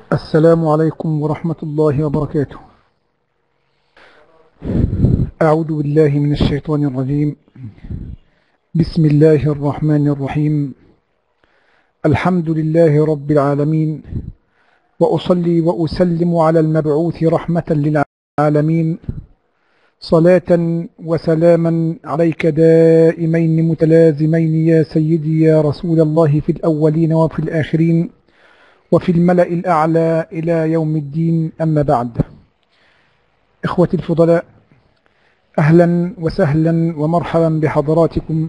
السلام عليكم ورحمة الله وبركاته أعوذ بالله من الشيطان الرجيم بسم الله الرحمن الرحيم الحمد لله رب العالمين وأصلي وأسلم على المبعوث رحمة للعالمين صلاة وسلاما عليك دائمين متلازمين يا سيدي يا رسول الله في الأولين وفي الآخرين وفي الملأ الأعلى إلى يوم الدين أما بعد إخوتي الفضلاء أهلا وسهلا ومرحبا بحضراتكم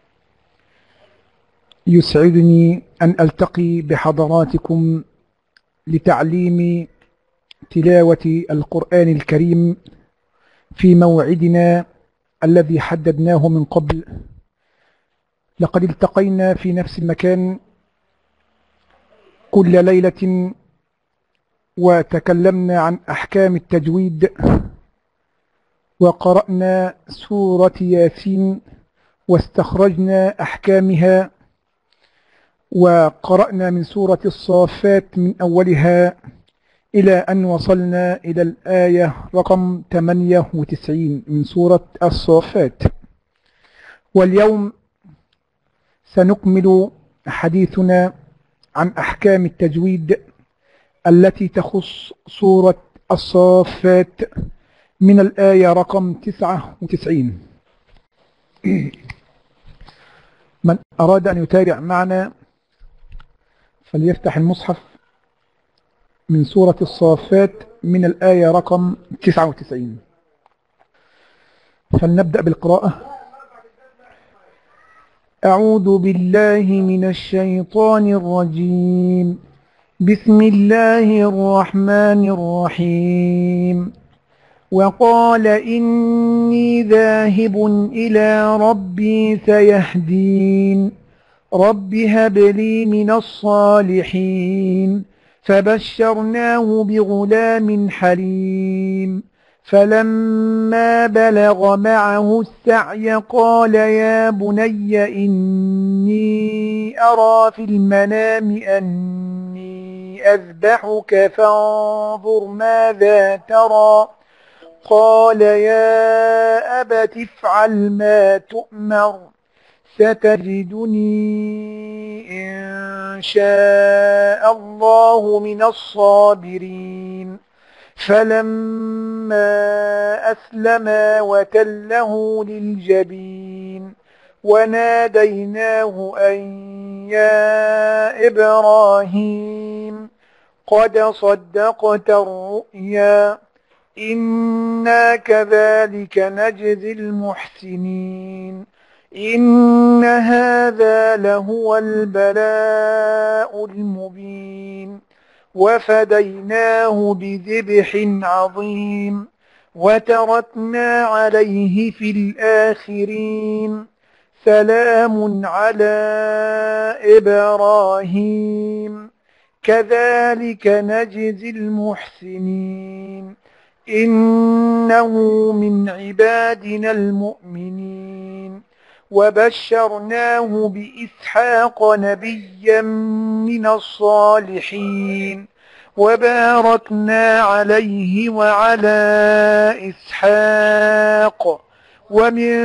يسعدني أن ألتقي بحضراتكم لتعليم تلاوة القرآن الكريم في موعدنا الذي حددناه من قبل لقد التقينا في نفس المكان كل ليلة وتكلمنا عن أحكام التجويد وقرأنا سورة ياسين واستخرجنا أحكامها وقرأنا من سورة الصافات من أولها إلى أن وصلنا إلى الآية رقم 98 من سورة الصافات واليوم سنكمل حديثنا عن أحكام التجويد التي تخص سورة الصافات من الآية رقم 99 من أراد أن يتابع معنا فليفتح المصحف من سورة الصافات من الآية رقم 99 فلنبدأ بالقراءة أعوذ بالله من الشيطان الرجيم بسم الله الرحمن الرحيم وقال إني ذاهب إلى ربي سيهدين رب هب لي من الصالحين فبشرناه بغلام حليم فلما بلغ معه السعي قال يا بني إني أرى في المنام أني أذبحك فانظر ماذا ترى قال يا أبت افعل ما تؤمر ستجدني إن شاء الله من الصابرين فلما أسلما وتله للجبين وناديناه أن يا إبراهيم قد صدقت الرؤيا إنا كذلك نجزي المحسنين إن هذا لهو البلاء المبين وفديناه بذبح عظيم وتركنا عليه في الآخرين سلام على إبراهيم كذلك نجزي المحسنين إنه من عبادنا المؤمنين وبشرناه بإسحاق نبيا من الصالحين وباركنا عليه وعلى إسحاق ومن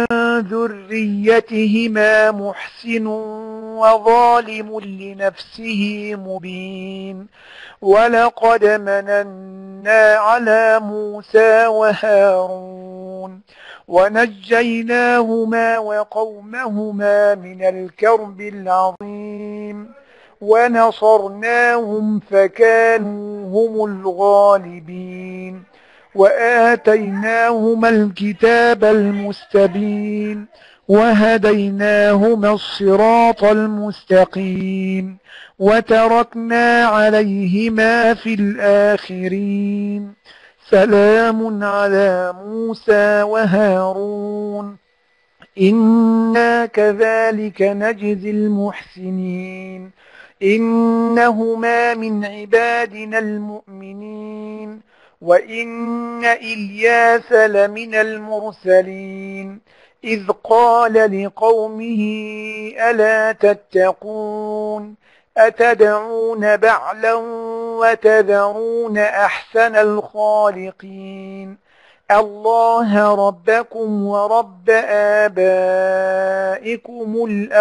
ذريتهما محسن وظالم لنفسه مبين ولقد مننا على موسى وهارون ونجيناهما وقومهما من الكرب العظيم ونصرناهم فكانوا هم الغالبين وآتيناهما الكتاب المستبين وهديناهما الصراط المستقيم وتركنا عليهما في الآخرين سلام على موسى وهارون إنا كذلك نجزي المحسنين إنهما من عبادنا المؤمنين وإن إلياس لمن المرسلين إذ قال لقومه ألا تتقون أتدعون بعلا وتذرون أحسن الخالقين الله ربكم ورب آبائكم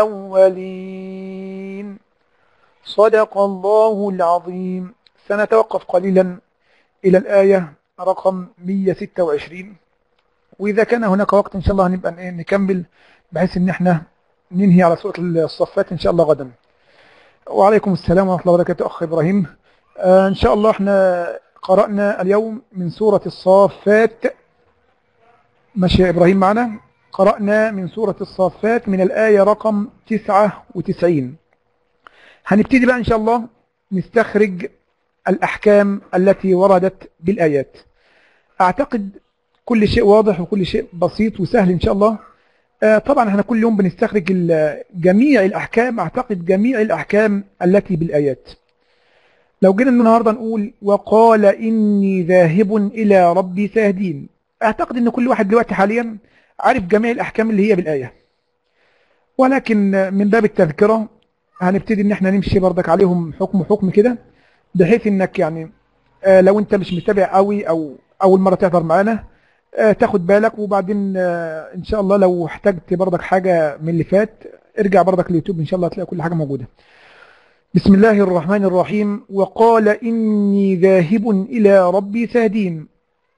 الأولين صدق الله العظيم سنتوقف قليلا إلى الآية رقم 126 وإذا كان هناك وقت إن شاء الله هنبقى نكمل بحيث إن احنا ننهي على سورة الصفات إن شاء الله غدا وعليكم السلام ورحمة الله وبركاته أخ إبراهيم آه إن شاء الله احنا قرأنا اليوم من سورة الصافات ماشي يا إبراهيم معنا قرأنا من سورة الصافات من الآية رقم 99 هنبتدي بقى إن شاء الله نستخرج الأحكام التي وردت بالآيات أعتقد كل شيء واضح وكل شيء بسيط وسهل إن شاء الله آه طبعا احنا كل يوم بنستخرج جميع الأحكام أعتقد جميع الأحكام التي بالآيات لو جينا النهاردة نقول وقال إني ذاهب إلى ربي ساهدين أعتقد أن كل واحد دلوقتي حاليا عارف جميع الأحكام اللي هي بالآية ولكن من باب التذكرة هنبتدي ان احنا نمشي بردك عليهم حكم حكم كده بحيث انك يعني آه لو انت مش متابع قوي او اول مرة تحضر معانا آه تاخد بالك وبعدين آه ان شاء الله لو احتجت بردك حاجة من اللي فات ارجع بردك اليوتيوب ان شاء الله هتلاقي كل حاجة موجودة بسم الله الرحمن الرحيم وقال إني ذاهب إلى ربي ساهدين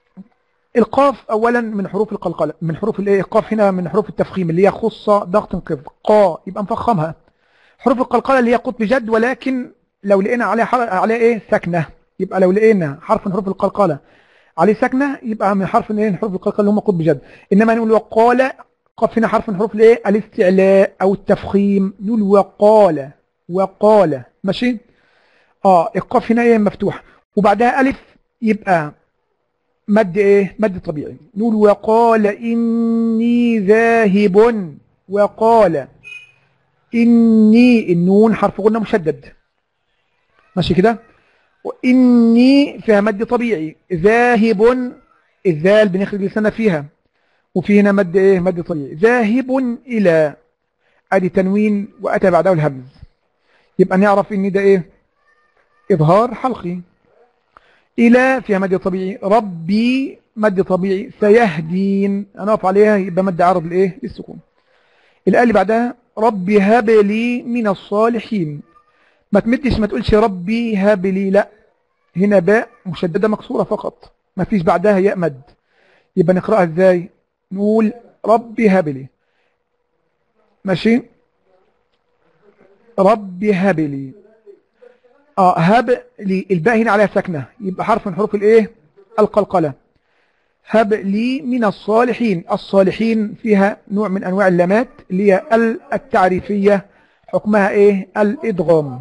القاف أولا من حروف القلقلة من حروف الايه القاف هنا من حروف التفخيم اللي هي خصة ضغط انقذ قا يبقى نفخمها حروف القلقلة اللي هي قطب جد ولكن لو لقينا عليه عليه ايه سكنة يبقى لو لقينا حرف من حروف القلقلة عليه سكنة يبقى من حرف من ايه حروف القلقلة اللي هم قطب جد انما نقول وقال قاف هنا حرف من حروف الايه الاستعلاء او التفخيم نقول وقال وقال ماشي اه القاف هنا ايه مفتوح وبعدها الف يبقى مد ايه مد طبيعي نقول وقال اني ذاهب وقال اني النون حرف غنة مشدد ماشي كده واني فيها مد طبيعي ذاهب الذال بنخرج لسانه فيها وفي هنا مد ايه مد طبيعي ذاهب الى ادي تنوين واتى بعده الهمز يبقى نعرف ان ده ايه اظهار حلقي الى فيها مد طبيعي ربي مد طبيعي سيهدين انا اقف عليها يبقى مد عرض لايه للسكون الايه اللي بعدها ربي هب لي من الصالحين ما تمدش ما تقولش ربي هب لي لا هنا باء مشدده مكسوره فقط ما فيش بعدها ياء مد يبقى نقراها ازاي نقول ربي هب لي ماشي ربي هب لي اه هب لي الباء هنا عليها سكنه يبقى حرف من حروف الايه القلقله هب لي من الصالحين الصالحين فيها نوع من انواع اللامات اللي هي ال التعريفيه حكمها ايه الادغام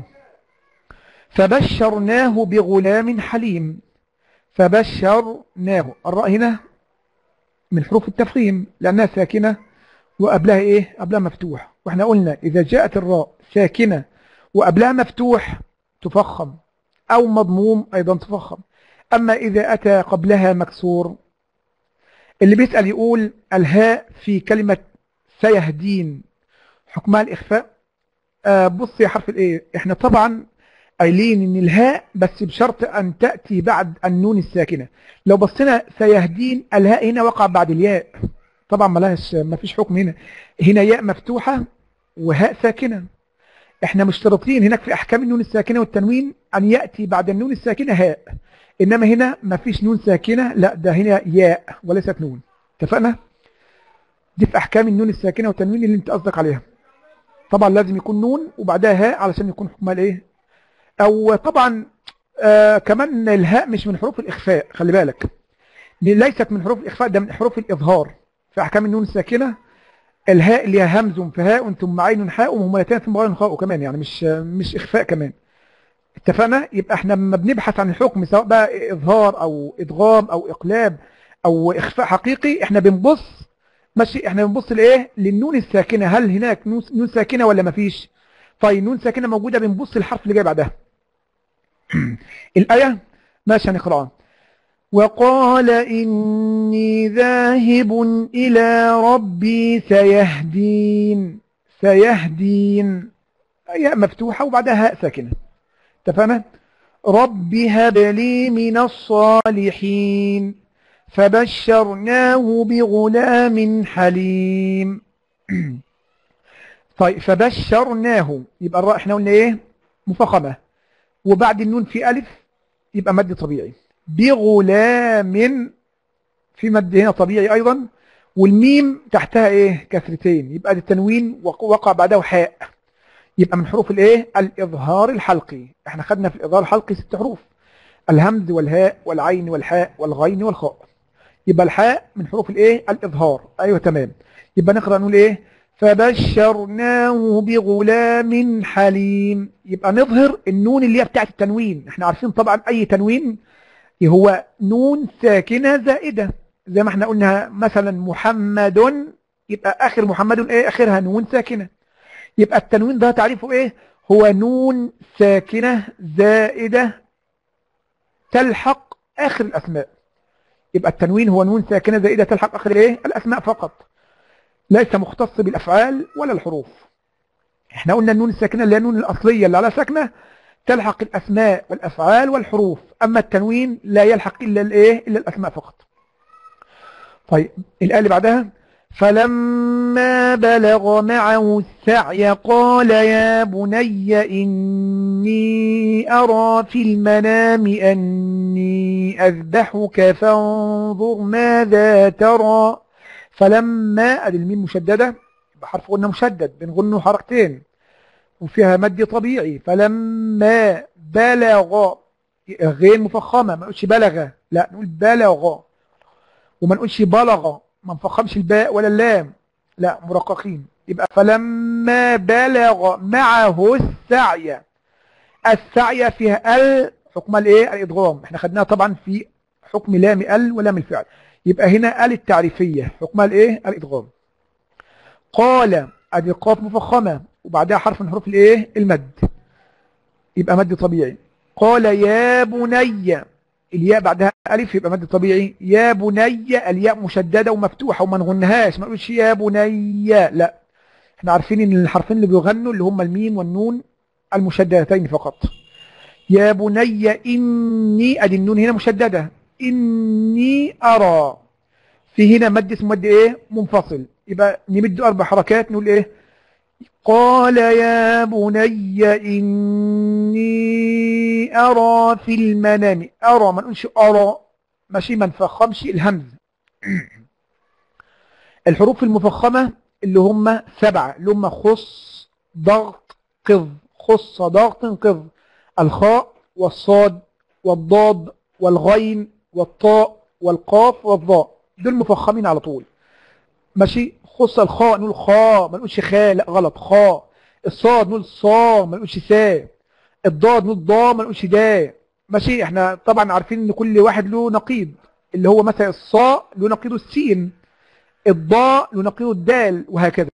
فبشرناه بغلام حليم فبشرناه الراء هنا من حروف التفخيم لانها ساكنه وقبلها ايه قبلها مفتوح واحنا قلنا اذا جاءت الراء ساكنه وقبلها مفتوح تفخم او مضموم ايضا تفخم اما اذا اتى قبلها مكسور اللي بيسأل يقول الهاء في كلمة سيهدين حكمها الإخفاء آه بص يا حرف الايه احنا طبعا قايلين ان الهاء بس بشرط ان تأتي بعد النون الساكنة لو بصينا سيهدين الهاء هنا وقع بعد الياء طبعا ملهاش ما فيش حكم هنا هنا ياء مفتوحة وهاء ساكنة احنا مشترطين هناك في احكام النون الساكنة والتنوين ان يأتي بعد النون الساكنة هاء انما هنا ما فيش نون ساكنة لا ده هنا ياء وليست نون اتفقنا دي في احكام النون الساكنة والتنوين اللي انت قصدك عليها طبعا لازم يكون نون وبعدها هاء علشان يكون حكمها الايه او طبعا آه كمان الهاء مش من حروف الاخفاء خلي بالك ليست من حروف الاخفاء ده من حروف الاظهار في احكام النون الساكنة الهاء اللي هي همز فهاء ثم عين حاء ومهملتان ثم غين خاء كمان يعني مش مش اخفاء كمان اتفقنا يبقى احنا لما بنبحث عن الحكم سواء بقى اظهار او ادغام او اقلاب او اخفاء حقيقي احنا بنبص ماشي احنا بنبص لايه للنون الساكنه هل هناك نون ساكنه ولا مفيش طيب نون ساكنه موجوده بنبص للحرف اللي جاي بعدها الايه ماشي هنقراها وقال إني ذاهب إلى ربي سيهدين سيهدين ياء مفتوحة وبعدها هاء ساكنة اتفقنا رب هب لي من الصالحين فبشرناه بغلام حليم طيب فبشرناه يبقى الراء احنا قلنا ايه مفخمة وبعد النون في ألف يبقى مد طبيعي بغلام في مد هنا طبيعي أيضا والميم تحتها ايه كسرتين يبقى التنوين وقع بعده حاء يبقى من حروف الايه الاظهار الحلقي احنا خدنا في الاظهار الحلقي ست حروف الهمز والهاء والعين والحاء والغين والخاء يبقى الحاء من حروف الايه الاظهار ايوه تمام يبقى نقرا نقول ايه فبشرناه بغلام حليم يبقى نظهر النون اللي هي بتاعت التنوين احنا عارفين طبعا اي تنوين هو نون ساكنه زائده زي ما احنا قلنا مثلا محمد يبقى اخر محمد ايه اخرها نون ساكنه يبقى التنوين ده تعريفه ايه هو نون ساكنه زائده تلحق اخر الاسماء يبقى التنوين هو نون ساكنه زائده تلحق اخر الايه الاسماء فقط ليس مختص بالافعال ولا الحروف احنا قلنا النون الساكنه اللي هي النون الاصليه اللي على ساكنه تلحق الاسماء والافعال والحروف اما التنوين لا يلحق الا الايه الا الاسماء فقط طيب الآية اللي بعدها فلما بلغ معه السعي قال يا بني إني أرى في المنام أني أذبحك فانظر ماذا ترى فلما أدي الميم مشددة بحرف غنة مشدد بنغنه حركتين وفيها مد طبيعي فلما بلغ غير مفخمة ما نقولش بلغ لا نقول بلغ وما نقولش بلغ ما نفخمش الباء ولا اللام لا مرققين يبقى فلما بلغ معه السعي السعي فيها ال حكم الايه الادغام احنا خدناها طبعا في حكم لام ال ولام الفعل يبقى هنا ال التعريفيه حكمها الايه الادغام قال ادي قاف مفخمه وبعدها حرف من حروف الايه المد يبقى مد طبيعي قال يا بني الياء بعدها ألف يبقى مد طبيعي يا بني الياء مشددة ومفتوحة وما نغنهاش ما نقولش يا بني لا احنا عارفين ان الحرفين اللي بيغنوا اللي هم الميم والنون المشددتين فقط يا بني إني أدي النون هنا مشددة إني أرى في هنا مد اسمه مد إيه منفصل يبقى نمد أربع حركات نقول إيه قال يا بني إني أرى في المنام أرى ما نقولش أرى ماشي ما نفخمش الهمز الحروف المفخمة اللي هم سبعة اللي هم خص ضغط قض خص ضغط قض الخاء والصاد والضاد والغين والطاء والقاف والضاء دول مفخمين على طول ماشي خص الخاء نقول خاء ما نقولش خاء لا غلط خاء الصاد نقول صا ما نقولش سا الضاد نقول ضا ما نقولش دا ماشي احنا طبعا عارفين ان كل واحد له نقيض اللي هو مثلا الصاء له نقيض السين الضاء له نقيض الدال وهكذا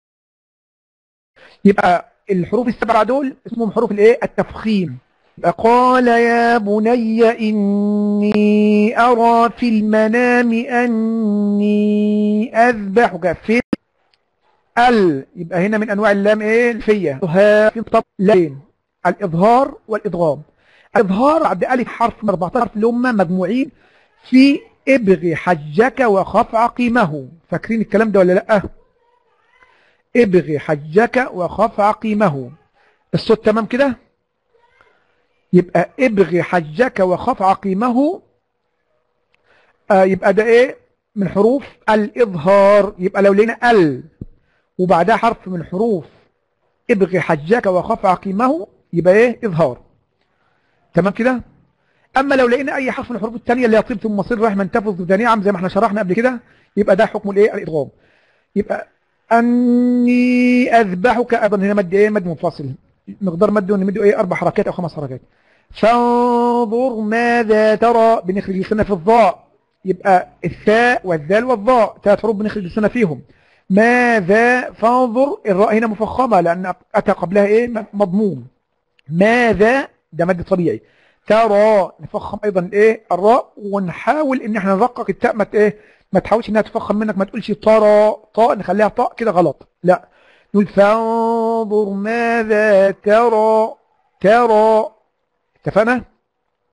يبقى الحروف السبعه دول اسمهم حروف الايه التفخيم قال يا بني إني أرى في المنام أني أذبحك في ال يبقى هنا من أنواع اللام إيه الفية في طب لين الإظهار والإضغام الإظهار عبد ألف حرف من 14 حرف اللي هم مجموعين في ابغي حجك وخف عقيمه فاكرين الكلام ده ولا لأ ابغي حجك وخف عقيمه الصوت تمام كده يبقى ابغي حجك وخف عقيمه آه يبقى ده ايه من حروف الإظهار يبقى لو لقينا ال وبعدها حرف من حروف ابغي حجك وخف عقيمه يبقى ايه إظهار تمام كده أما لو لقينا أي حرف من الحروف الثانية اللي هي طيب ثم مصير رحمة تفض وداني عم زي ما احنا شرحنا قبل كده يبقى ده حكم الايه الإدغام يبقى أني أذبحك أيضا هنا مد ايه مد منفصل مقدار مده نمده ايه اربع حركات او خمس حركات فانظر ماذا ترى بنخرج لسنا في الضاء يبقى الثاء والذال والضاء ثلاث حروف بنخرج لسنا فيهم ماذا فانظر الراء هنا مفخمه لان اتى قبلها ايه مضموم ماذا ده مد طبيعي ترى نفخم ايضا ايه الراء ونحاول ان احنا نرقق التاء ما ايه ما تحاولش انها تفخم منك ما تقولش ترى طاء نخليها طاء كده غلط لا نقول فانظر ماذا ترى ترى اتفقنا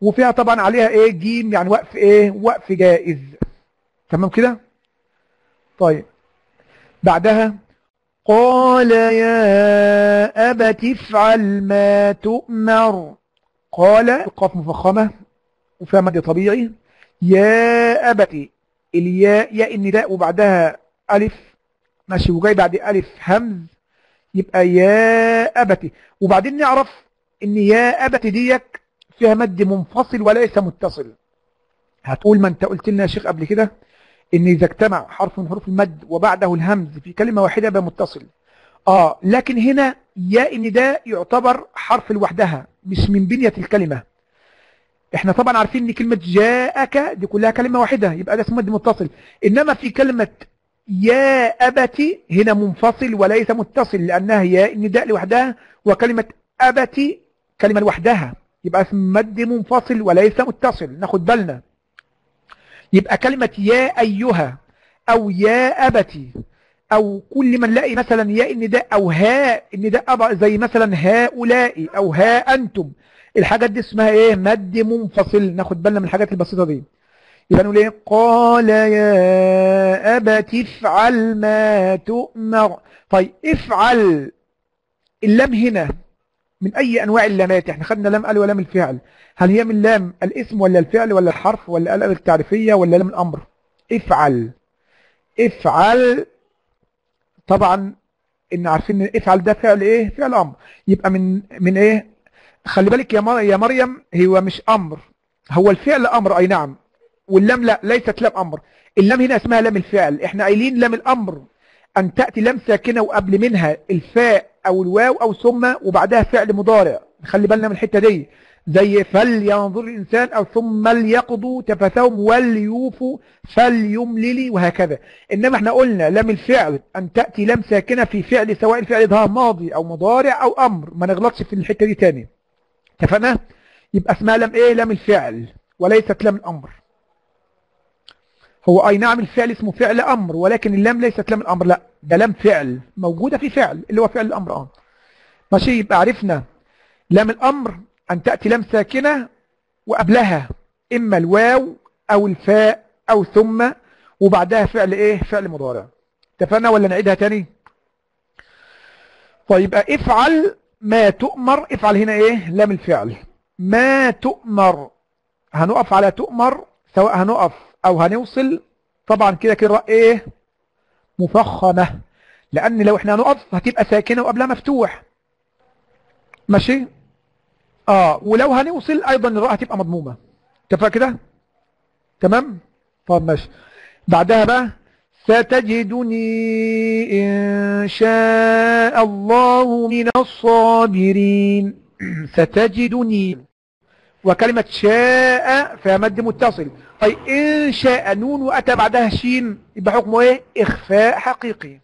وفيها طبعا عليها ايه جيم يعني وقف ايه وقف جائز تمام كده طيب بعدها قال يا أبت افعل ما تؤمر قال القاف مفخمة وفيها مد طبيعي يا أبت الياء ياء النداء وبعدها ألف ماشي وجاي بعد ألف همز يبقى يا أبت وبعدين نعرف ان يا أبت ديك فيها مد منفصل وليس متصل هتقول ما انت قلت لنا يا شيخ قبل كده ان اذا اجتمع حرف من حروف المد وبعده الهمز في كلمة واحدة يبقى متصل اه لكن هنا ياء النداء يعتبر حرف لوحدها مش من بنية الكلمة احنا طبعا عارفين ان كلمة جاءك دي كلها كلمة واحدة يبقى ده اسمه مد متصل انما في كلمة يا أبتي هنا منفصل وليس متصل لأنها ياء النداء لوحدها وكلمة أبتي كلمة لوحدها يبقى اسم مد منفصل وليس متصل ناخد بالنا يبقى كلمة يا أيها أو يا أبتي أو كل من لاقي مثلا يا النداء أو ها النداء زي مثلا هؤلاء أو ها أنتم الحاجات دي اسمها إيه مد منفصل ناخد بالنا من الحاجات البسيطة دي يبقى نقول إيه قال يا أبت افعل ما تؤمر طيب افعل اللام هنا من أي أنواع اللامات احنا خدنا لام ال ولام الفعل هل هي من لام الاسم ولا الفعل ولا الحرف ولا الألف التعريفية ولا لام الأمر افعل افعل طبعا ان عارفين ان افعل ده فعل ايه فعل امر يبقى من من ايه خلي بالك يا يا مريم هو مش امر هو الفعل امر اي نعم واللام لا ليست لام امر اللام هنا اسمها لام الفعل احنا قايلين لام الامر ان تاتي لام ساكنه وقبل منها الفاء او الواو او ثم وبعدها فعل مضارع خلي بالنا من الحته دي زي فلينظر الإنسان أو ثم ليقضوا تفثهم وليوفوا فليمللي وهكذا إنما احنا قلنا لام الفعل أن تأتي لام ساكنة في فعل سواء الفعل ده ماضي أو مضارع أو أمر ما نغلطش في الحتة دي تاني اتفقنا يبقى اسمها لام إيه لام الفعل وليست لام الأمر هو أي نعم الفعل اسمه فعل أمر ولكن اللام ليست لام الأمر لا ده لام فعل موجودة في فعل اللي هو فعل الأمر آه ماشي يبقى عرفنا لام الأمر أن تأتي لام ساكنة وقبلها إما الواو أو الفاء أو ثم وبعدها فعل إيه فعل مضارع اتفقنا ولا نعيدها تاني طيب افعل ما تؤمر افعل هنا إيه لام الفعل ما تؤمر هنقف على تؤمر سواء هنقف أو هنوصل طبعا كده كده إيه مفخمة لأن لو احنا هنقف هتبقى ساكنة وقبلها مفتوح ماشي اه ولو هنوصل ايضا الراء هتبقى مضمومه اتفق كده تمام طب ماشي بعدها بقى ستجدني ان شاء الله من الصابرين ستجدني وكلمة شاء فيها مد متصل طيب إن شاء نون وأتى بعدها شين يبقى حكمه إيه إخفاء حقيقي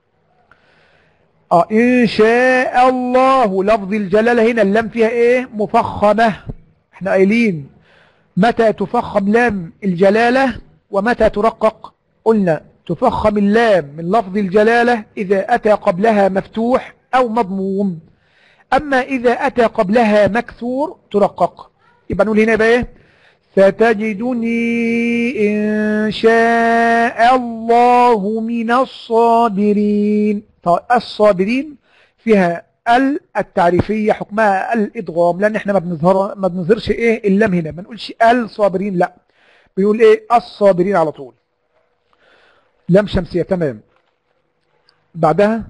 اه ان شاء الله لفظ الجلالة هنا اللام فيها ايه مفخمة احنا قايلين متى تفخم لام الجلالة ومتى ترقق قلنا تفخم اللام من لفظ الجلالة اذا اتى قبلها مفتوح او مضموم اما اذا اتى قبلها مكسور ترقق يبقى نقول هنا بقى ايه ستجدني ان شاء الله من الصابرين الصابرين فيها ال التعريفية حكمها الإدغام لأن احنا ما بنظهر ما بنظهرش ايه اللام هنا ما نقولش الصابرين لا بيقول ايه الصابرين على طول لام شمسية تمام بعدها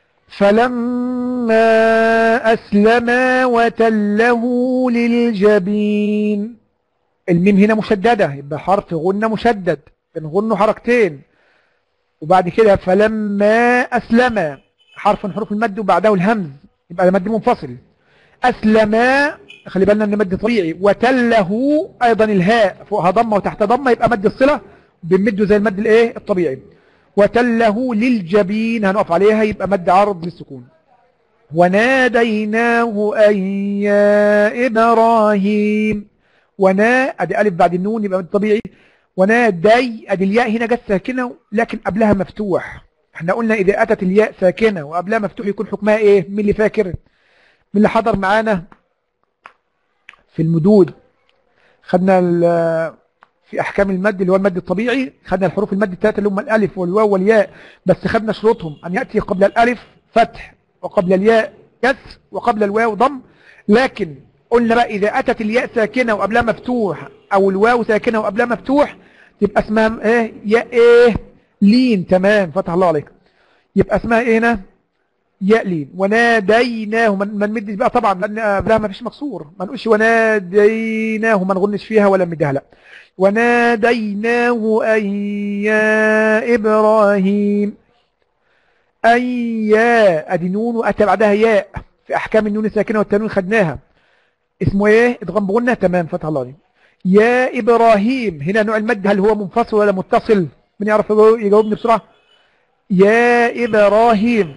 فلما أسلما وتله للجبين الميم هنا مشددة يبقى حرف غنة مشدد بنغنه حركتين وبعد كده فلما أسلم حرف من حروف المد وبعده الهمز يبقى مد منفصل أسلم خلي بالنا ان مد طبيعي وتله أيضا الهاء فوقها ضمة وتحت ضمة يبقى مد الصلة بنمده زي المد الايه الطبيعي وتله للجبين هنقف عليها يبقى مد عرض للسكون وناديناه أن يا إبراهيم ونا ادي ألف بعد النون يبقى مد طبيعي ونادي ادي الياء هنا جت ساكنة لكن قبلها مفتوح احنا قلنا اذا اتت الياء ساكنة وقبلها مفتوح يكون حكمها ايه مين اللي فاكر مين اللي حضر معانا في المدود خدنا ال- في احكام المد اللي هو المد الطبيعي خدنا الحروف المد الثلاثه اللي هم الالف والواو والياء بس خدنا شروطهم ان ياتي قبل الالف فتح وقبل الياء كسر وقبل الواو ضم لكن قلنا بقى اذا اتت الياء ساكنه وقبلها مفتوح او الواو ساكنه وقبلها مفتوح يبقى اسمها ايه ياء ايه لين تمام فتح الله عليك يبقى اسمها ايه هنا ياء لين وناديناه ما ما نمدش بقى طبعا لان قبلها ما فيش مكسور ما نقولش وناديناه ما نغنش فيها ولا نمدها لا وناديناه أن يا إبراهيم أن يا أدي نون وأتى بعدها ياء في أحكام النون الساكنة والتنوين خدناها اسمه إيه ادغام بغنة تمام فتح الله عليه يا إبراهيم هنا نوع المد هل هو منفصل ولا متصل من يعرف يجاوبني بسرعة يا إبراهيم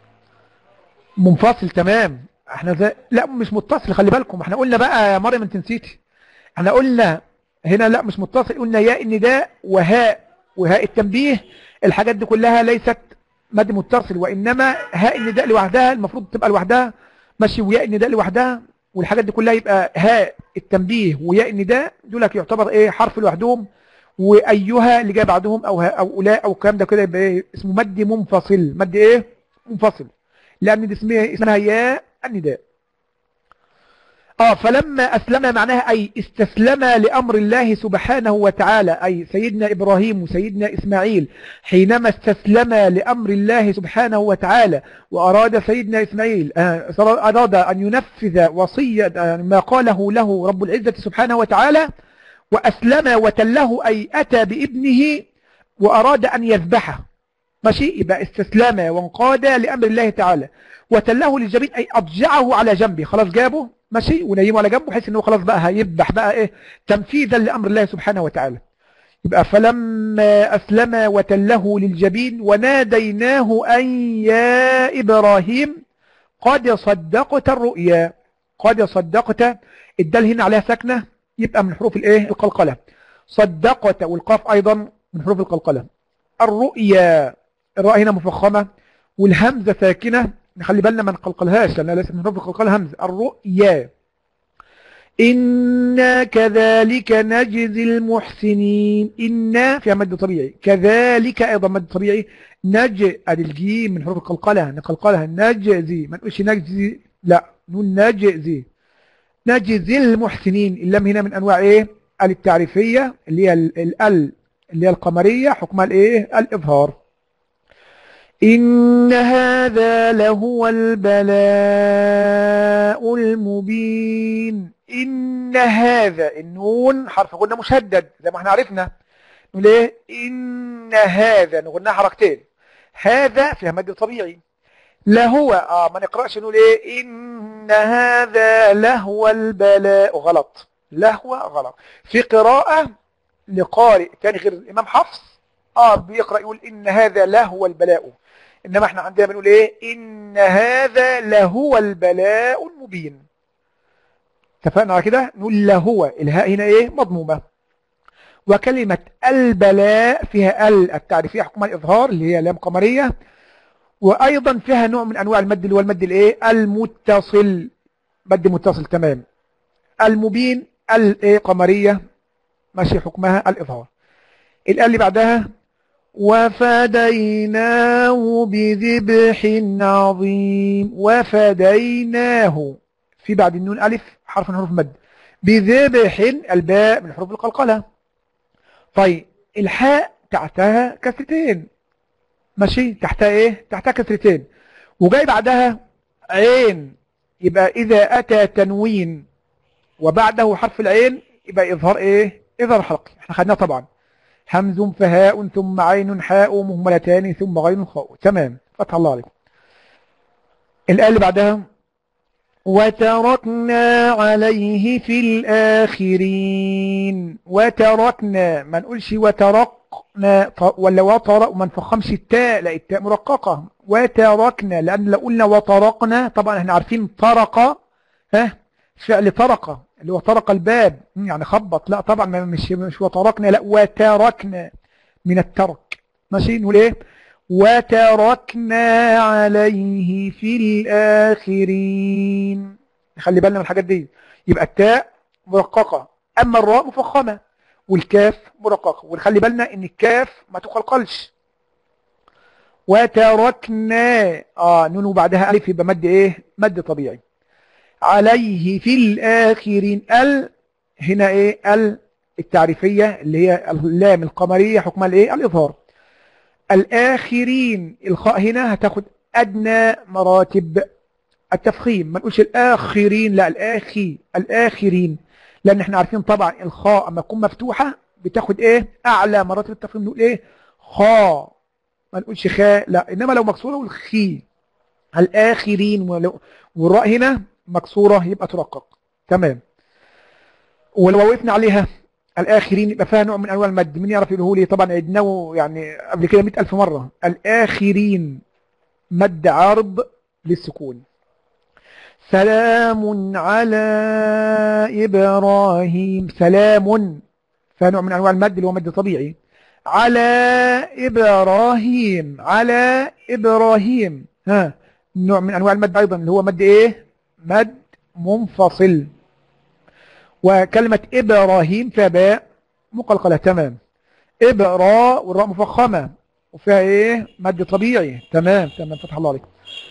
منفصل تمام احنا زي... لا مش متصل خلي بالكم احنا قلنا بقى يا مريم انت نسيتي احنا قلنا هنا لا مش متصل قلنا ياء النداء وهاء وهاء التنبيه الحاجات دي كلها ليست مد متصل وانما هاء النداء لوحدها المفروض تبقى لوحدها ماشي وياء النداء لوحدها والحاجات دي كلها يبقى هاء التنبيه وياء النداء دولك يعتبر ايه حرف لوحدهم وايها اللي جاي بعدهم او ها او اولاء او الكلام ده كده يبقى إيه؟ اسمه مد منفصل مد ايه منفصل لان دي اسمها اسمها ياء النداء اه فلما اسلم معناها اي استسلم لامر الله سبحانه وتعالى اي سيدنا ابراهيم وسيدنا اسماعيل حينما استسلم لامر الله سبحانه وتعالى واراد سيدنا اسماعيل آه، اراد ان ينفذ وصيه آه، ما قاله له رب العزه سبحانه وتعالى واسلم وتله اي اتى بابنه واراد ان يذبحه ماشي يبقى استسلم وانقاد لامر الله تعالى وتله للجبين اي اضجعه على جنبه خلاص جابه ماشي ونيمه على جنبه بحيث انه خلاص بقى هيذبح بقى ايه تنفيذا لامر الله سبحانه وتعالى يبقى فلما اسلم وتله للجبين وناديناه ان يا ابراهيم قد صدقت الرؤيا قد صدقت الدال هنا عليها ساكنه يبقى من حروف الايه القلقله صدقت والقاف ايضا من حروف القلقله الرؤيا الراء هنا مفخمه والهمزه ساكنه نخلي بالنا ما نقلقلهاش لانها ليست من حروف القلقله همزه الرؤيا إنا كذلك نجزي المحسنين إنا فيها مد طبيعي كذلك أيضا مد طبيعي نج أدي الجيم من حروف القلقلة نقلقلها نجزي ما نقولش نجزي لا نقول نجزي نجزي المحسنين اللام هنا من أنواع إيه التعريفية اللي هي ال ال اللي هي القمرية حكمها الإيه الإظهار إن هذا لهو البلاء المبين إن هذا النون حرف قلنا مشدد زي ما احنا عرفنا نقول ايه إن هذا نقولنا حركتين هذا فيها مد طبيعي لهو اه ما نقرأش نقول ايه إن هذا لهو البلاء غلط لهو غلط في قراءة لقارئ تاني غير الإمام حفص اه بيقرأ يقول إن هذا لهو البلاء إنما احنا عندنا بنقول ايه إن هذا لهو البلاء المبين اتفقنا على كده نقول لهو الهاء هنا ايه مضمومة وكلمة البلاء فيها ال التعريفية حكمها الإظهار اللي هي لام قمرية وأيضا فيها نوع من أنواع المد اللي هو المد الايه المتصل مد متصل تمام المبين الايه قمرية ماشي حكمها الإظهار الآية اللي بعدها وفديناه بذبح عظيم وفديناه في بعد النون ألف حرف من حروف مد بذبح الباء من حروف القلقلة طيب الحاء تحتها كسرتين ماشي تحتها ايه تحتها كسرتين وجاي بعدها عين يبقى إذا أتى تنوين وبعده حرف العين يبقى إظهار ايه إظهار حلقي احنا خدناه طبعا همز فهاء ثم عين حاء مهملتان ثم غين خاء تمام فتح الله عليكم الآية اللي بعدها وتركنا عليه في الآخرين وتركنا ما نقولش وتركنا ولا وطر وما نفخمش التاء لا التاء مرققة وتركنا لأن لو قلنا وطرقنا طبعا احنا عارفين طرق ها فعل طرق اللي هو طرق الباب يعني خبط لا طبعا مش مش وتركنا لا وتركنا من الترك ماشي نقول ايه وتركنا عليه في الآخرين خلي بالنا من الحاجات دي يبقى التاء مرققة اما الراء مفخمه والكاف مرققه ونخلي بالنا ان الكاف ما تقلقلش وتركنا اه نون وبعدها الف يبقى مد ايه مد طبيعي عليه في الاخرين ال هنا ايه ال التعريفيه اللي هي اللام القمريه حكمها الايه الاظهار الاخرين الخاء هنا هتاخد ادنى مراتب التفخيم ما نقولش الاخرين لا الاخي الاخرين لان احنا عارفين طبعا الخاء اما تكون مفتوحه بتاخد ايه اعلى مراتب التفخيم نقول ايه خاء ما نقولش خاء لا انما لو مكسوره نقول خي الاخرين ولو والراء هنا مكسوره يبقى ترقق تمام ولو وقفنا عليها الاخرين يبقى فيها نوع من انواع المد مين يعرف يقوله لي طبعا عدناه يعني قبل كده 100000 مره الاخرين مد عرض للسكون سلام على إبراهيم سلام فيها نوع من أنواع المد اللي هو مد طبيعي على إبراهيم على إبراهيم ها نوع من أنواع المد أيضا اللي هو مد إيه مد منفصل وكلمة إبراهيم فيها باء مقلقلة تمام إبراء والراء مفخمة وفيها إيه مد طبيعي تمام تمام فتح الله عليك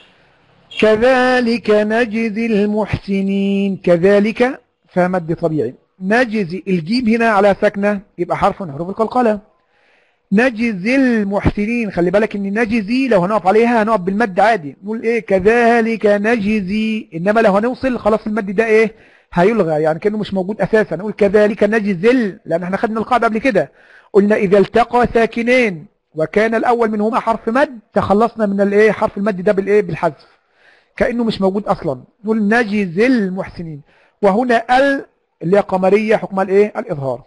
كذلك نجزي المحسنين كذلك فمد طبيعي نجزي الجيم هنا على سكنة يبقى حرف من حروف القلقلة نجزي المحسنين خلي بالك ان نجزي لو هنقف عليها هنقف بالمد عادي نقول ايه كذلك نجزي انما لو هنوصل خلاص المد ده ايه هيلغى يعني كانه مش موجود اساسا نقول كذلك نجزل لان احنا خدنا القاعده قبل كده قلنا اذا التقى ساكنين وكان الاول منهما حرف مد تخلصنا من الايه حرف المد ده بالايه بالحذف كانه مش موجود اصلا نقول نجزي المحسنين وهنا ال اللي هي قمريه حكمها الايه الاظهار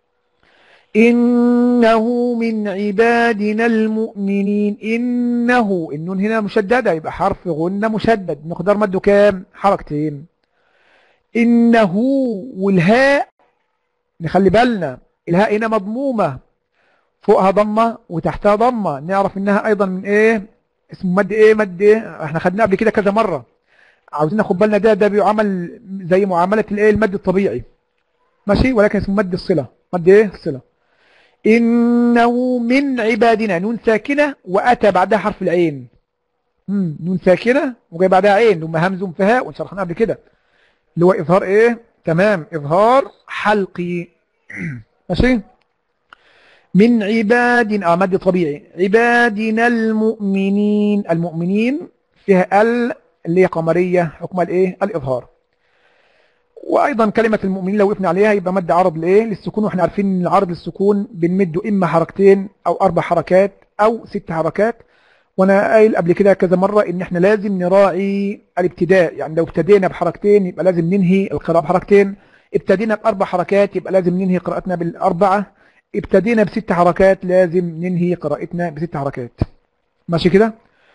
إنه من عبادنا المؤمنين إنه النون هنا مشددة يبقى حرف غنة مشدد مقدار مده كام حركتين إنه والهاء نخلي بالنا الهاء هنا مضمومة فوقها ضمة وتحتها ضمة نعرف إنها أيضا من إيه اسمه مد إيه مد إيه احنا خدناه قبل كده كذا مرة عاوزين ناخد بالنا ده ده بيعمل زي معاملة الإيه المد الطبيعي ماشي ولكن اسمه مد الصلة مد إيه الصلة إنه من عبادنا نون ساكنة وأتى بعدها حرف العين مم. نون ساكنة وجاي بعدها عين ثم همز فهاء وشرحناها قبل كده اللي هو إظهار إيه تمام إظهار حلقي ماشي من عباد اه مد طبيعي عبادنا المؤمنين المؤمنين فيها ال اللي هي قمرية حكم الايه الإظهار وايضا كلمة المؤمنين لو وقفنا عليها يبقى مد عرض لايه للسكون واحنا عارفين ان العرض للسكون بنمده اما حركتين او اربع حركات او ست حركات وانا قايل قبل كده كذا مرة ان احنا لازم نراعي الابتداء يعني لو ابتدينا بحركتين يبقى لازم ننهي القراءة بحركتين ابتدينا باربع حركات يبقى لازم ننهي قراءتنا بالاربعة ابتدينا بست حركات لازم ننهي قراءتنا بست حركات ماشي كده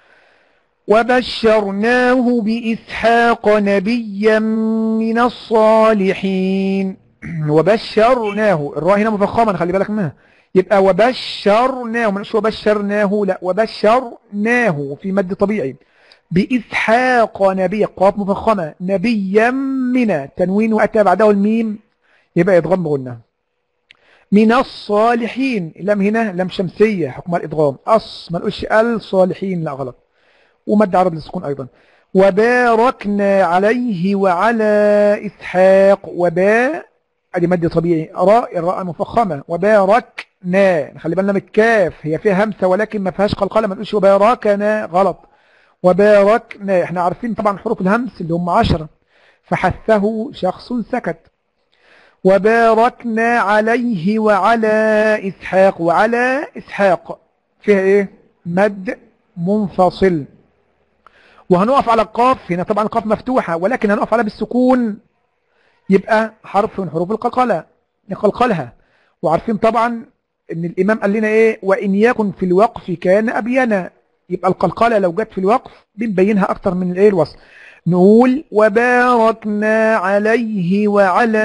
وبشرناه بإسحاق نبيا من الصالحين وبشرناه الراء هنا مفخمة خلي بالك منها يبقى وبشرناه مش وبشرناه لا وبشرناه في مد طبيعي بإسحاق نبيا قاف مفخمة نبيا من تنوين وأتى بعده الميم يبقى يضغم بغنة من الصالحين لم هنا لم شمسية حكم الإضغام أص ما نقولش الصالحين لا غلط ومد عرض للسكون أيضا وباركنا عليه وعلى إسحاق وباء ادي مد طبيعي راء الراء مفخمة وباركنا خلي بالنا من الكاف هي فيها همسة ولكن ما فيهاش قلقلة ما نقولش وباركنا غلط وباركنا احنا عارفين طبعا حروف الهمس اللي هم عشرة فحثه شخص سكت وباركنا عليه وعلى إسحاق وعلى إسحاق فيها ايه مد منفصل وهنقف على القاف هنا طبعا القاف مفتوحة ولكن هنقف عليها بالسكون يبقى حرف من حروف القلقلة نقلقلها وعارفين طبعا ان الامام قال لنا ايه وان يكن في الوقف كان ابينا يبقى القلقلة لو جت في الوقف بنبينها اكتر من الايه الوصف نقول وباركنا عليه وعلى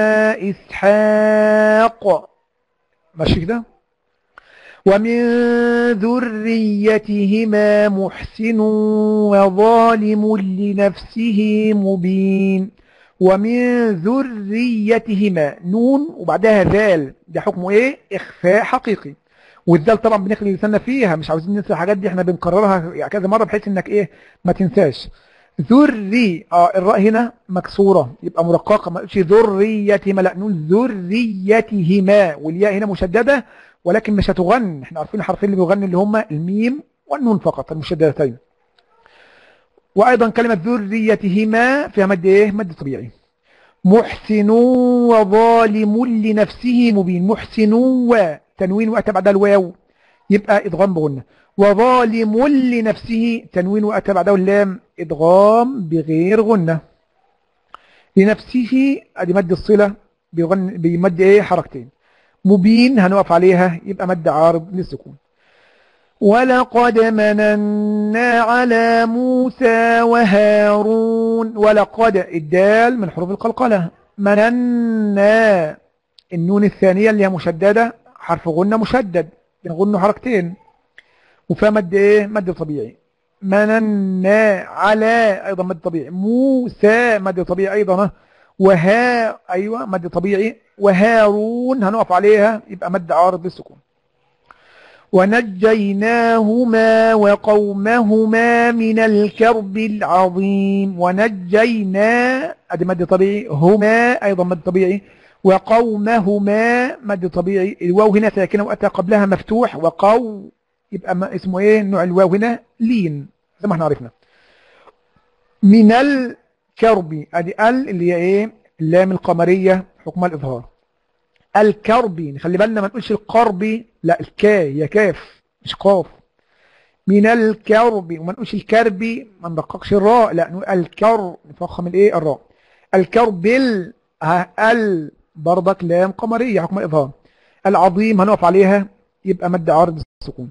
اسحاق ماشي كده ومن ذريتهما محسن وظالم لنفسه مبين ومن ذريتهما نون وبعدها ذال ده حكمه ايه اخفاء حقيقي والذال طبعا بنخلي لساننا فيها مش عاوزين ننسى الحاجات دي احنا بنكررها يعني كذا مره بحيث انك ايه ما تنساش ذري اه الراء هنا مكسوره يبقى مرققه ما تقولش ذريتهما لا نقول ذريتهما والياء هنا مشدده ولكن مش هتغن احنا عارفين الحرفين اللي بيغنوا اللي هما الميم والنون فقط المشددتين وايضا كلمه ذريتهما فيها مد ايه مد طبيعي محسن وظالم لنفسه مبين محسن وتنوين واتى بعد الواو يبقى ادغام بغنه وظالم لنفسه تنوين واتى بعده اللام ادغام بغير غنه لنفسه ادي مد الصله بيغن بمد ايه حركتين مبين هنقف عليها يبقى مد عارض للسكون ولقد مننا على موسى وهارون ولقد الدال من حروف القلقلة مننا النون الثانية اللي هي مشددة حرف غنة مشدد بنغنه حركتين وفيها مد ايه مد طبيعي مننا على ايضا مد طبيعي موسى مد طبيعي ايضا وها ايوه مد طبيعي وهارون هنقف عليها يبقى مد عارض للسكون ونجيناهما وقومهما من الكرب العظيم ونجينا ادي مد طبيعي هما ايضا مد طبيعي وقومهما مد طبيعي الواو هنا ساكنه واتى قبلها مفتوح وقو يبقى ما اسمه ايه نوع الواو هنا لين زي ما احنا عرفنا من الكرب ادي ال اللي هي ايه اللام القمريه حكم الاظهار الكربي نخلي بالنا ما نقولش القربي لا الكا هي كاف مش قاف من الكرب وما نقولش الكربي ما ندققش الراء لا نقول الكر نفخم الايه الراء الكربل ها ال برضك لام قمريه حكم الاظهار العظيم هنقف عليها يبقى مد عارض السكون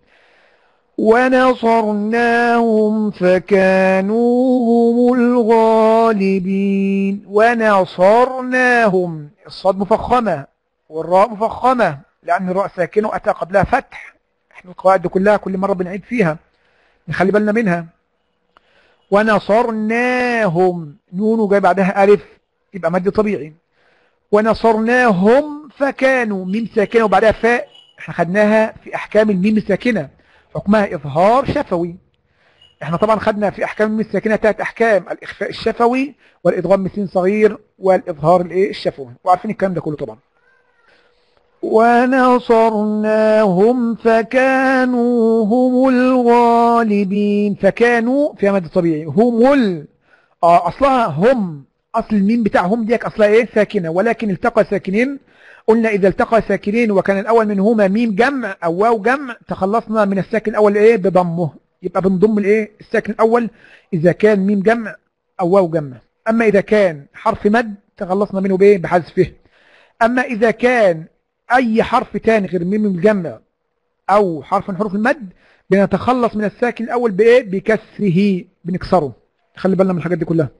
ونصرناهم فكانوا هم الغالبين ونصرناهم الصاد مفخمه والراء مفخمة لأن الراء ساكنة وأتى قبلها فتح احنا القواعد دي كلها كل مرة بنعيد فيها نخلي بالنا منها ونصرناهم نون جاي بعدها ألف يبقى مد طبيعي ونصرناهم فكانوا ميم ساكنة وبعدها فاء احنا خدناها في أحكام الميم الساكنة حكمها إظهار شفوي احنا طبعا خدنا في أحكام الميم الساكنة ثلاث أحكام الإخفاء الشفوي والإدغام مثل صغير والإظهار الايه الشفوي وعارفين الكلام ده كله طبعا ونصرناهم فكانوا هم الغالبين فكانوا في مد طبيعي هم ال آه أصلها هم أصل الميم بتاعهم ديك أصلها إيه ساكنة ولكن التقى ساكنين قلنا إذا التقى ساكنين وكان الأول منهما ميم جمع أو واو جمع تخلصنا من الساكن الأول إيه بضمه يبقى بنضم الإيه الساكن الأول إذا كان ميم جمع أو واو جمع أما إذا كان حرف مد تخلصنا منه بإيه بحذفه أما إذا كان أي حرف تاني غير ميم الجمع أو حرف من حروف المد بنتخلص من الساكن الأول بإيه بكسره بنكسره خلي بالنا من الحاجات دي كلها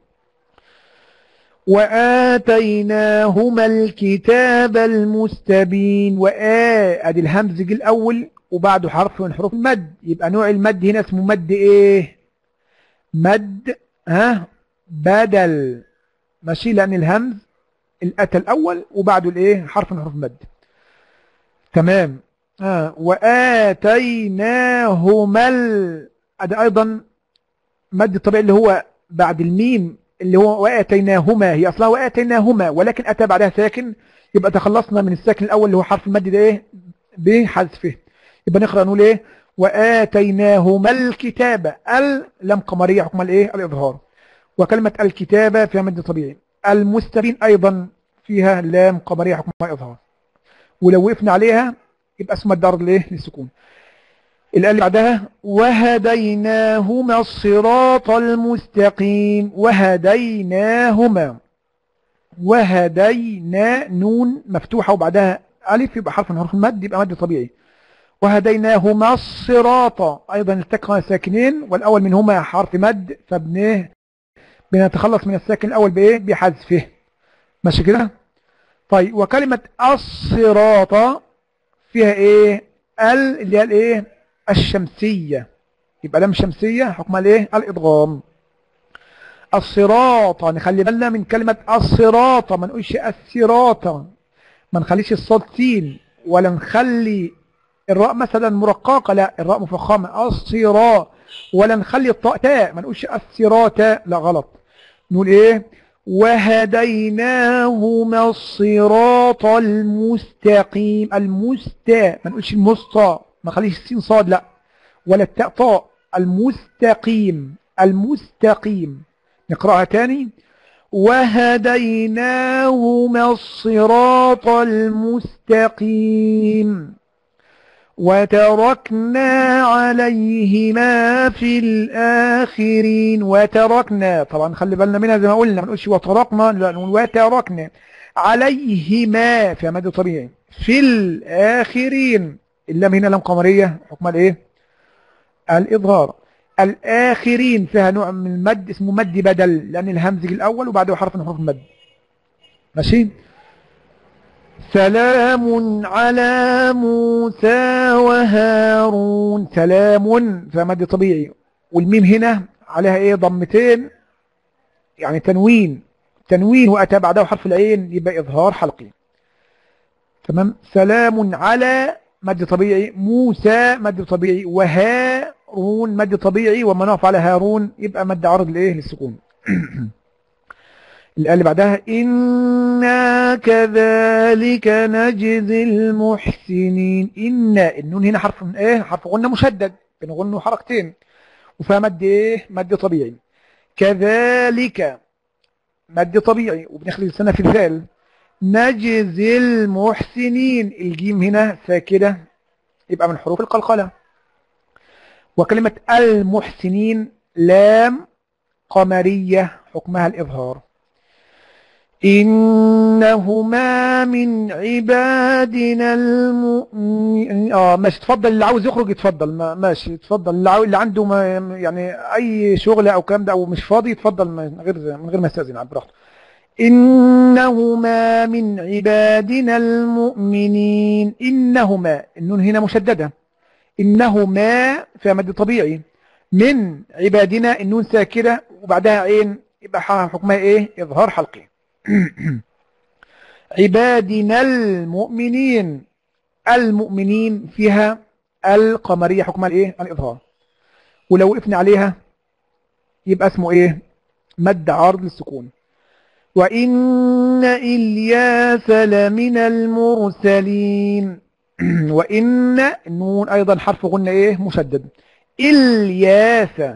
وآتيناهما الكتاب المستبين وآ ادي الهمز جه الأول وبعده حرف من حروف المد يبقى نوع المد هنا اسمه مد إيه مد ها بدل ماشي لأن الهمز الأتى الأول وبعده الإيه حرف من حروف المد تمام آه. وآتيناهما ال... ده أيضا مد الطبيعي اللي هو بعد الميم اللي هو وآتيناهما هي أصلها وآتيناهما ولكن أتى بعدها ساكن يبقى تخلصنا من الساكن الأول اللي هو حرف المد ده إيه بحذفه يبقى نقرأ نقول إيه وآتيناهما الكتاب ال لم قمرية حكم الإيه الإظهار وكلمة الكتابة فيها مد طبيعي المستبين أيضا فيها لام قمرية حكم الإظهار ولو وقفنا عليها يبقى اسمها الدار ليه للسكون الآية اللي بعدها وهديناهما الصراط المستقيم وهديناهما وهدينا نون مفتوحة وبعدها ألف يبقى حرف من حروف المد يبقى مد طبيعي وهديناهما الصراط أيضا التقى ساكنين والأول منهما حرف مد فبنه بنتخلص من الساكن الأول بإيه بحذفه ماشي كده طيب وكلمة الصراط فيها ايه ال اللي هي الايه الشمسية يبقى لام شمسية حكمها الايه الادغام الصراط نخلي بالنا من كلمة الصراط ما نقولش الصراط ما نخليش الصاد سين ولا نخلي الراء مثلا مرققة لا الراء مفخمة الصراط ولا نخلي الطاء تاء ما نقولش الصراط لا غلط نقول ايه وهديناهما الصراط المستقيم المستا ما نقولش المستا ما نخليش السين صاد لا ولا التاء طاء المستقيم المستقيم نقرأها تاني وهديناهما الصراط المستقيم وتركنا عليهما في الآخرين وتركنا طبعا خلي بالنا منها زي ما قلنا ما نقولش وتركنا لا نقول وتركنا عليهما في مد طبيعي في الآخرين اللام هنا لام قمرية حكم الايه الإظهار الآخرين فيها نوع من المد اسمه مد بدل لأن الهمز الأول وبعده حرف من حروف المد ماشي سلام على موسى وهارون سلام فيها مد طبيعي والميم هنا عليها ايه ضمتين يعني تنوين تنوين وأتى بعده حرف العين يبقى إظهار حلقي تمام سلام على مد طبيعي موسى مد طبيعي وهارون مد طبيعي وما نقف على هارون يبقى مد عرض لايه للسكون الآية اللي بعدها إنا كذلك نجزي المحسنين إنا النون هنا حرف من إيه حرف غنة مشدد بنغنه حركتين وفيها مد إيه مد طبيعي كذلك مد طبيعي وبنخلي لسنا في الذال نجزي المحسنين الجيم هنا ساكنة يبقى من حروف القلقلة وكلمة المحسنين لام قمرية حكمها الإظهار إنهما من عبادنا المؤمنين آه ماشي تفضل اللي عاوز يخرج يتفضل ما ماشي تفضل اللي, عاوز اللي عنده ما يعني أي شغل أو كلام ده أو مش فاضي يتفضل من غير من غير ما يستأذن براحته إنهما من عبادنا المؤمنين إنهما النون هنا مشددة إنهما في مد طبيعي من عبادنا النون ساكنة وبعدها عين يبقى حكمها إيه إظهار حلقي عبادنا المؤمنين المؤمنين فيها القمرية حكمها الإيه الإظهار ولو وقفنا عليها يبقى اسمه إيه مد عارض للسكون وإن إلياس لمن المرسلين وإن النون أيضا حرف غنة إيه مشدد إلياس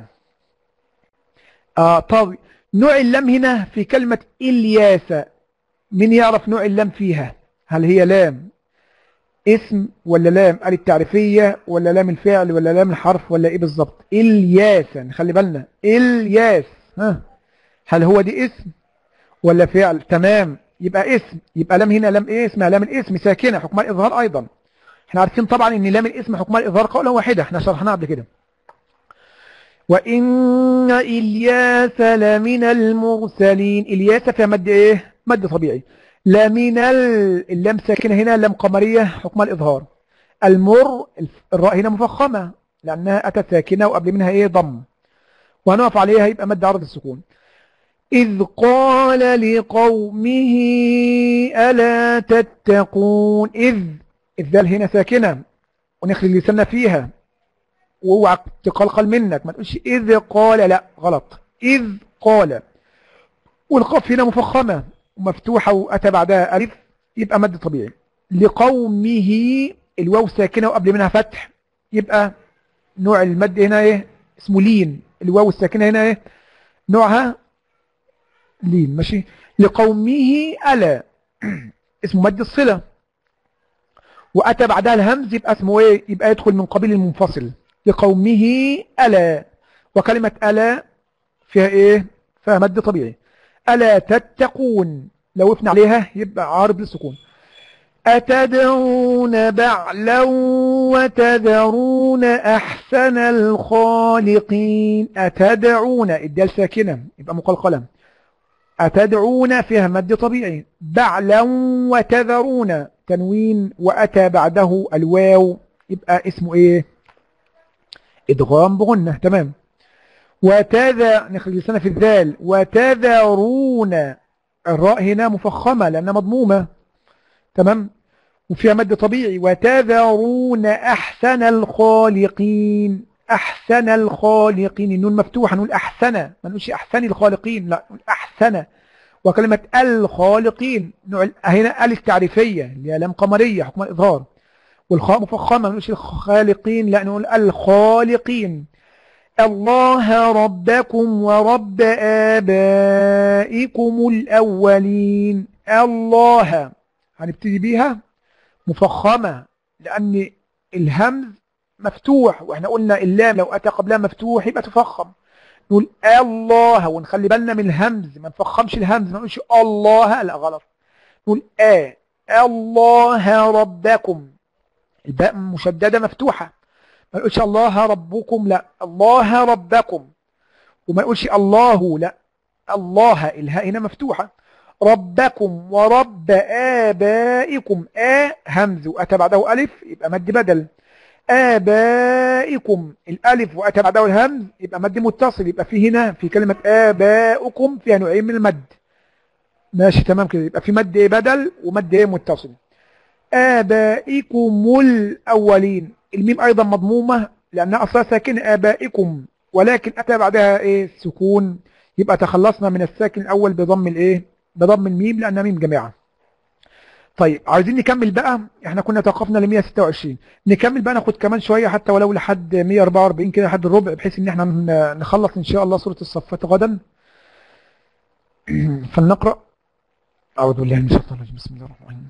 آه طب نوع اللام هنا في كلمة إلياس من يعرف نوع اللام فيها هل هي لام اسم ولا لام قال التعريفية ولا لام الفعل ولا لام الحرف ولا ايه بالظبط إلياس خلي بالنا إلياس ها هل هو دي اسم ولا فعل تمام يبقى اسم يبقى لام هنا لام ايه اسمها لام الاسم ساكنة حكمها الإظهار أيضا احنا عارفين طبعا ان لام الاسم حكمها الإظهار قولا واحدة احنا شرحناها قبل كده وإن إلياس لمن المرسلين إلياس فيها مد إيه مد طبيعي لمن اللام ساكنة هنا لام قمرية حكمها الإظهار المر الراء هنا مفخمة لأنها أتت ساكنة وقبل منها إيه ضم وهنقف عليها يبقى مد عرض السكون إذ قال لقومه ألا تتقون إذ الذال هنا ساكنة ونخلي لساننا فيها واوعى تقلقل منك ما تقولش إذ قال لا غلط إذ قال والقاف هنا مفخمة ومفتوحة وأتى بعدها ألف يبقى مد طبيعي لقومه الواو ساكنة وقبل منها فتح يبقى نوع المد هنا ايه اسمه لين الواو الساكنة هنا ايه نوعها لين ماشي لقومه ألا اسمه مد الصلة وأتى بعدها الهمز يبقى اسمه ايه يبقى يدخل من قبيل المنفصل لقومه ألا وكلمة ألا فيها ايه فيها مد طبيعي ألا تتقون لو وقفنا عليها يبقى عارض للسكون أتدعون بعلا وتذرون أحسن الخالقين أتدعون الدال ساكنة يبقى مقلقلة أتدعون فيها مد طبيعي بعلا وتذرون تنوين وأتى بعده الواو يبقى اسمه إيه إدغام بغنة تمام وتذا نخرج لسانه في الذال وتذرون الراء هنا مفخمة لأنها مضمومة تمام وفيها مد طبيعي وتذرون أحسن الخالقين أحسن الخالقين النون مفتوحة نقول أحسن ما نقولش أحسن الخالقين لا نقول أحسن وكلمة الخالقين هنا ال التعريفية اللي هي لام قمرية حكم الإظهار والخاء مفخمة ما نقولش الخالقين لا نقول الخالقين الله ربكم ورب آبائكم الأولين الله هنبتدي بيها مفخمة لأن الهمز مفتوح واحنا قلنا اللام لو أتى قبلها مفتوح يبقى تفخم نقول الله ونخلي بالنا من الهمز ما نفخمش الهمز ما نقولش الله لا غلط نقول آ الله ربكم الباء مشددة مفتوحة ما نقولش الله ربكم لا الله ربكم وما نقولش الله لا الله الهاء هنا مفتوحة ربكم ورب آبائكم آ همز وأتى بعده ألف يبقى مد بدل آبائكم الألف وأتى بعده الهمز يبقى مد متصل يبقى في هنا في كلمة آبائكم فيها نوعين من المد ماشي تمام كده يبقى في مد بدل ومد متصل آبائكم الأولين الميم أيضا مضمومة لأنها أصلا ساكن آبائكم ولكن أتى بعدها إيه سكون يبقى تخلصنا من الساكن الأول بضم الإيه بضم الميم لأنها ميم جماعة طيب عايزين نكمل بقى احنا كنا توقفنا ل 126 نكمل بقى ناخد كمان شوية حتى ولو لحد 144 كده لحد الربع بحيث ان احنا نخلص ان شاء الله سورة الصفات غدا فلنقرأ أعوذ بالله من الشيطان الرجيم بسم الله الرحمن الرحيم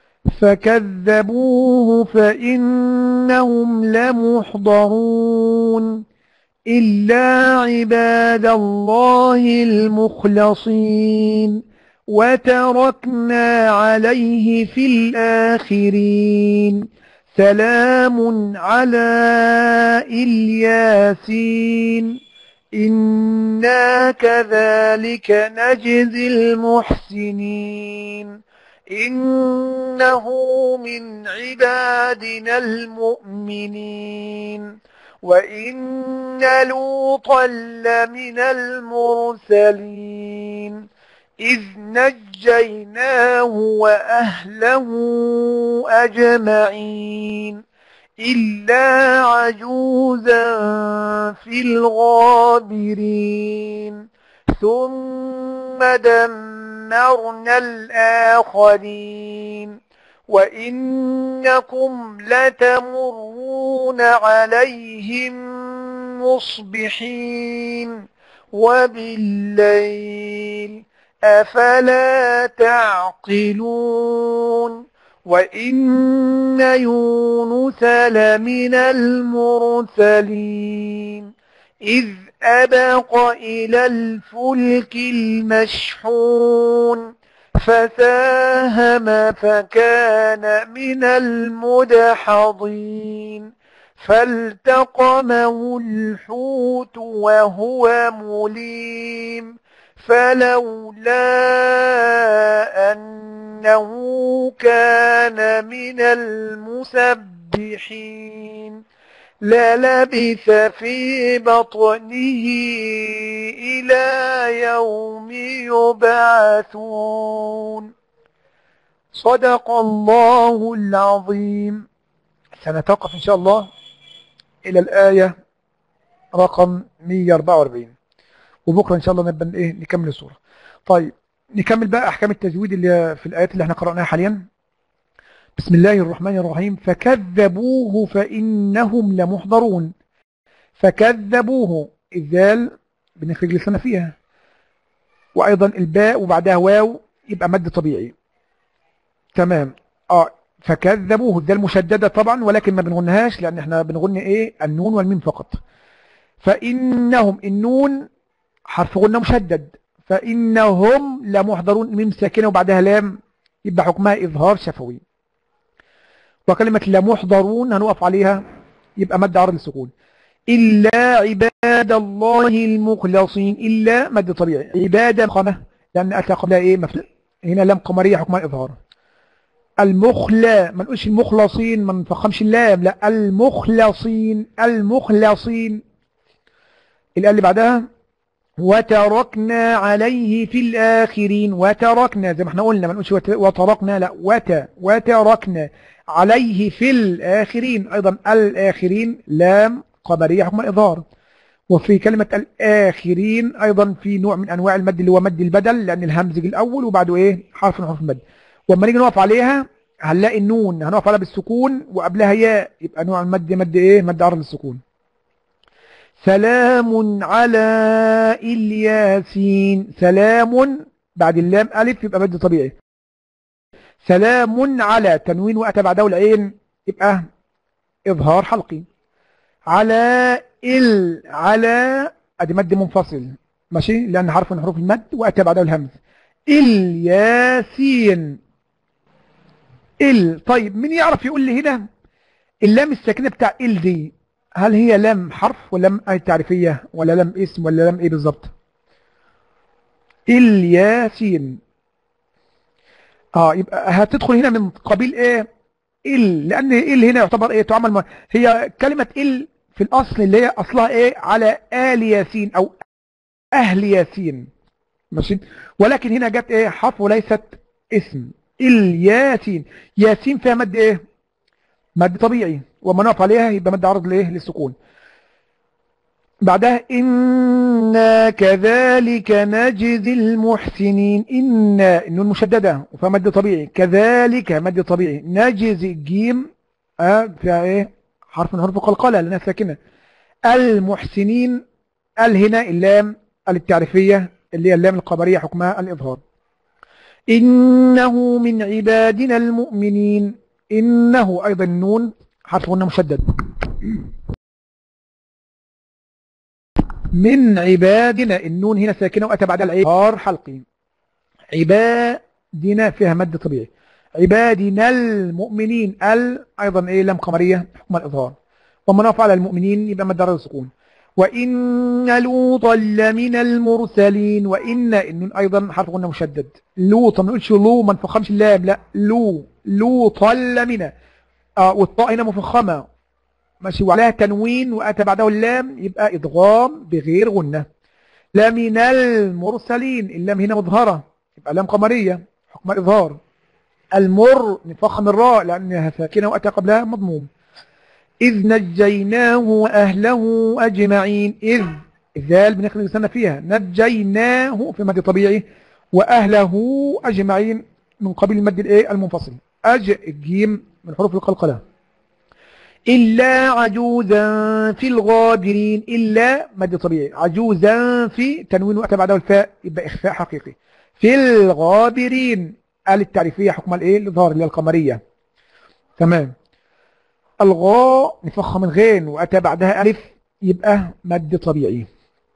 فكذبوه فإنهم لمحضرون إلا عباد الله المخلصين وتركنا عليه في الآخرين سلام على الياسين إنا كذلك نجزي المحسنين إنه من عبادنا المؤمنين وإن لوطا لمن المرسلين إذ نجيناه وأهله أجمعين إلا عجوزا في الغابرين ثم دمرنا الآخرين وإنكم لتمرون عليهم مصبحين وبالليل أفلا تعقلون وإن يونس لمن المرسلين إذ أبق إلى الفلك المشحون فساهم فكان من المدحضين فالتقمه الحوت وهو مليم فلولا أنه كان من المسبحين للبث في بطنه إلى يوم يبعثون صدق الله العظيم سنتوقف إن شاء الله إلى الآية رقم 144 وبكرة إن شاء الله نبقى إيه نكمل السورة طيب نكمل بقى أحكام التجويد اللي في الآيات اللي احنا قرأناها حاليا بسم الله الرحمن الرحيم فكذبوه فإنهم لمحضرون فكذبوه الذال بنخرج لسنا فيها وأيضا الباء وبعدها واو يبقى مد طبيعي تمام اه فكذبوه الذال مشددة طبعا ولكن ما بنغنهاش لأن احنا بنغن ايه النون والميم فقط فإنهم النون حرف غنة مشدد فإنهم لمحضرون ميم ساكنة وبعدها لام يبقى حكمها إظهار شفوي وكلمة لمحضرون هنقف عليها يبقى مد عرض السكون إلا عباد الله المخلصين إلا مد طبيعي عبادة خمة لأن أتى قبلها إيه مفل... هنا لام قمرية حكمها إظهار المخلى ما نقولش المخلصين ما نفخمش اللام لا المخلصين المخلصين الآية اللي بعدها وتركنا عليه في الآخرين وتركنا زي ما احنا قلنا ما نقولش وت- وتركنا لا وت وتركنا عليه في الآخرين أيضا الآخرين لام قمرية حكم الإظهار وفي كلمة الآخرين أيضا في نوع من أنواع المد اللي هو مد البدل لأن الهمز جه الأول وبعده إيه حرف من حروف المد وأما نيجي نقف عليها هنلاقي النون هنقف عليها بالسكون وقبلها ياء يبقى نوع المد مد إيه مد عرض السكون سلام على الياسين سلام بعد اللام ألف يبقى مد طبيعي سلام على تنوين وأتى بعده العين يبقى إظهار حلقي على ال على ادي مد منفصل ماشي لان حرف من حروف المد واتى بعده الهمز الياسين ال طيب مين يعرف يقول لي هنا اللام الساكنه بتاع ال دي هل هي لام حرف ولا لام آية تعريفيه ولا لام اسم ولا لام ايه بالظبط الياسين اه يبقى هتدخل هنا من قبيل ايه ال لان ال هنا يعتبر ايه تعمل م... هي كلمه ال في الاصل اللي هي اصلها ايه على ال ياسين او اهل ياسين ماشي ولكن هنا جت ايه حرف وليست اسم الياسين ياسين فيها مد ايه مد طبيعي وما نقف عليها يبقى مد عرض لايه للسكون بعدها إنا كذلك نجزي المحسنين إنا النون مشددة وفيها مد طبيعي كذلك مد طبيعي نجزي الجيم آه فيها إيه حرف من حروف القلقلة لأنها ساكنة المحسنين ال هنا اللام التعريفية اللي هي اللام القمرية حكمها الإظهار إنه من عبادنا المؤمنين إنه أيضا النون حرف غنة مشدد من عبادنا النون هنا ساكنة وأتى بعدها العبار حلقي عبادنا فيها مد طبيعي عبادنا المؤمنين ال أيضا إيه لام قمرية حكم الإظهار وما نقف على المؤمنين يبقى مد درجة السكون وإن لوطا لمن المرسلين وإن النون أيضا حرف غنة مشدد لوطا ما نقولش لو ما نفخمش اللام لا لو لوطا لمن آه والطاء هنا مفخمة ماشي وعليها تنوين وأتى بعده اللام يبقى إدغام بغير غنة لمن المرسلين اللام هنا مظهرة يبقى لام قمرية حكم الإظهار المر نفخم الراء لأنها ساكنة وأتى قبلها مضموم إذ نجيناه وأهله أجمعين إذ الذال بنخرج لساننا فيها نجيناه في مد طبيعي وأهله أجمعين من قبيل المد الإيه المنفصل أج الجيم من حروف القلقلة إلا عجوزا في الغابرين إلا مد طبيعي عجوزا في تنوين وأتى بعده الفاء يبقى إخفاء حقيقي في الغابرين آل التعريفية حكم الإيه الإظهار اللي هي القمرية تمام الغاء نفخم الغين وأتى بعدها ألف يبقى مد طبيعي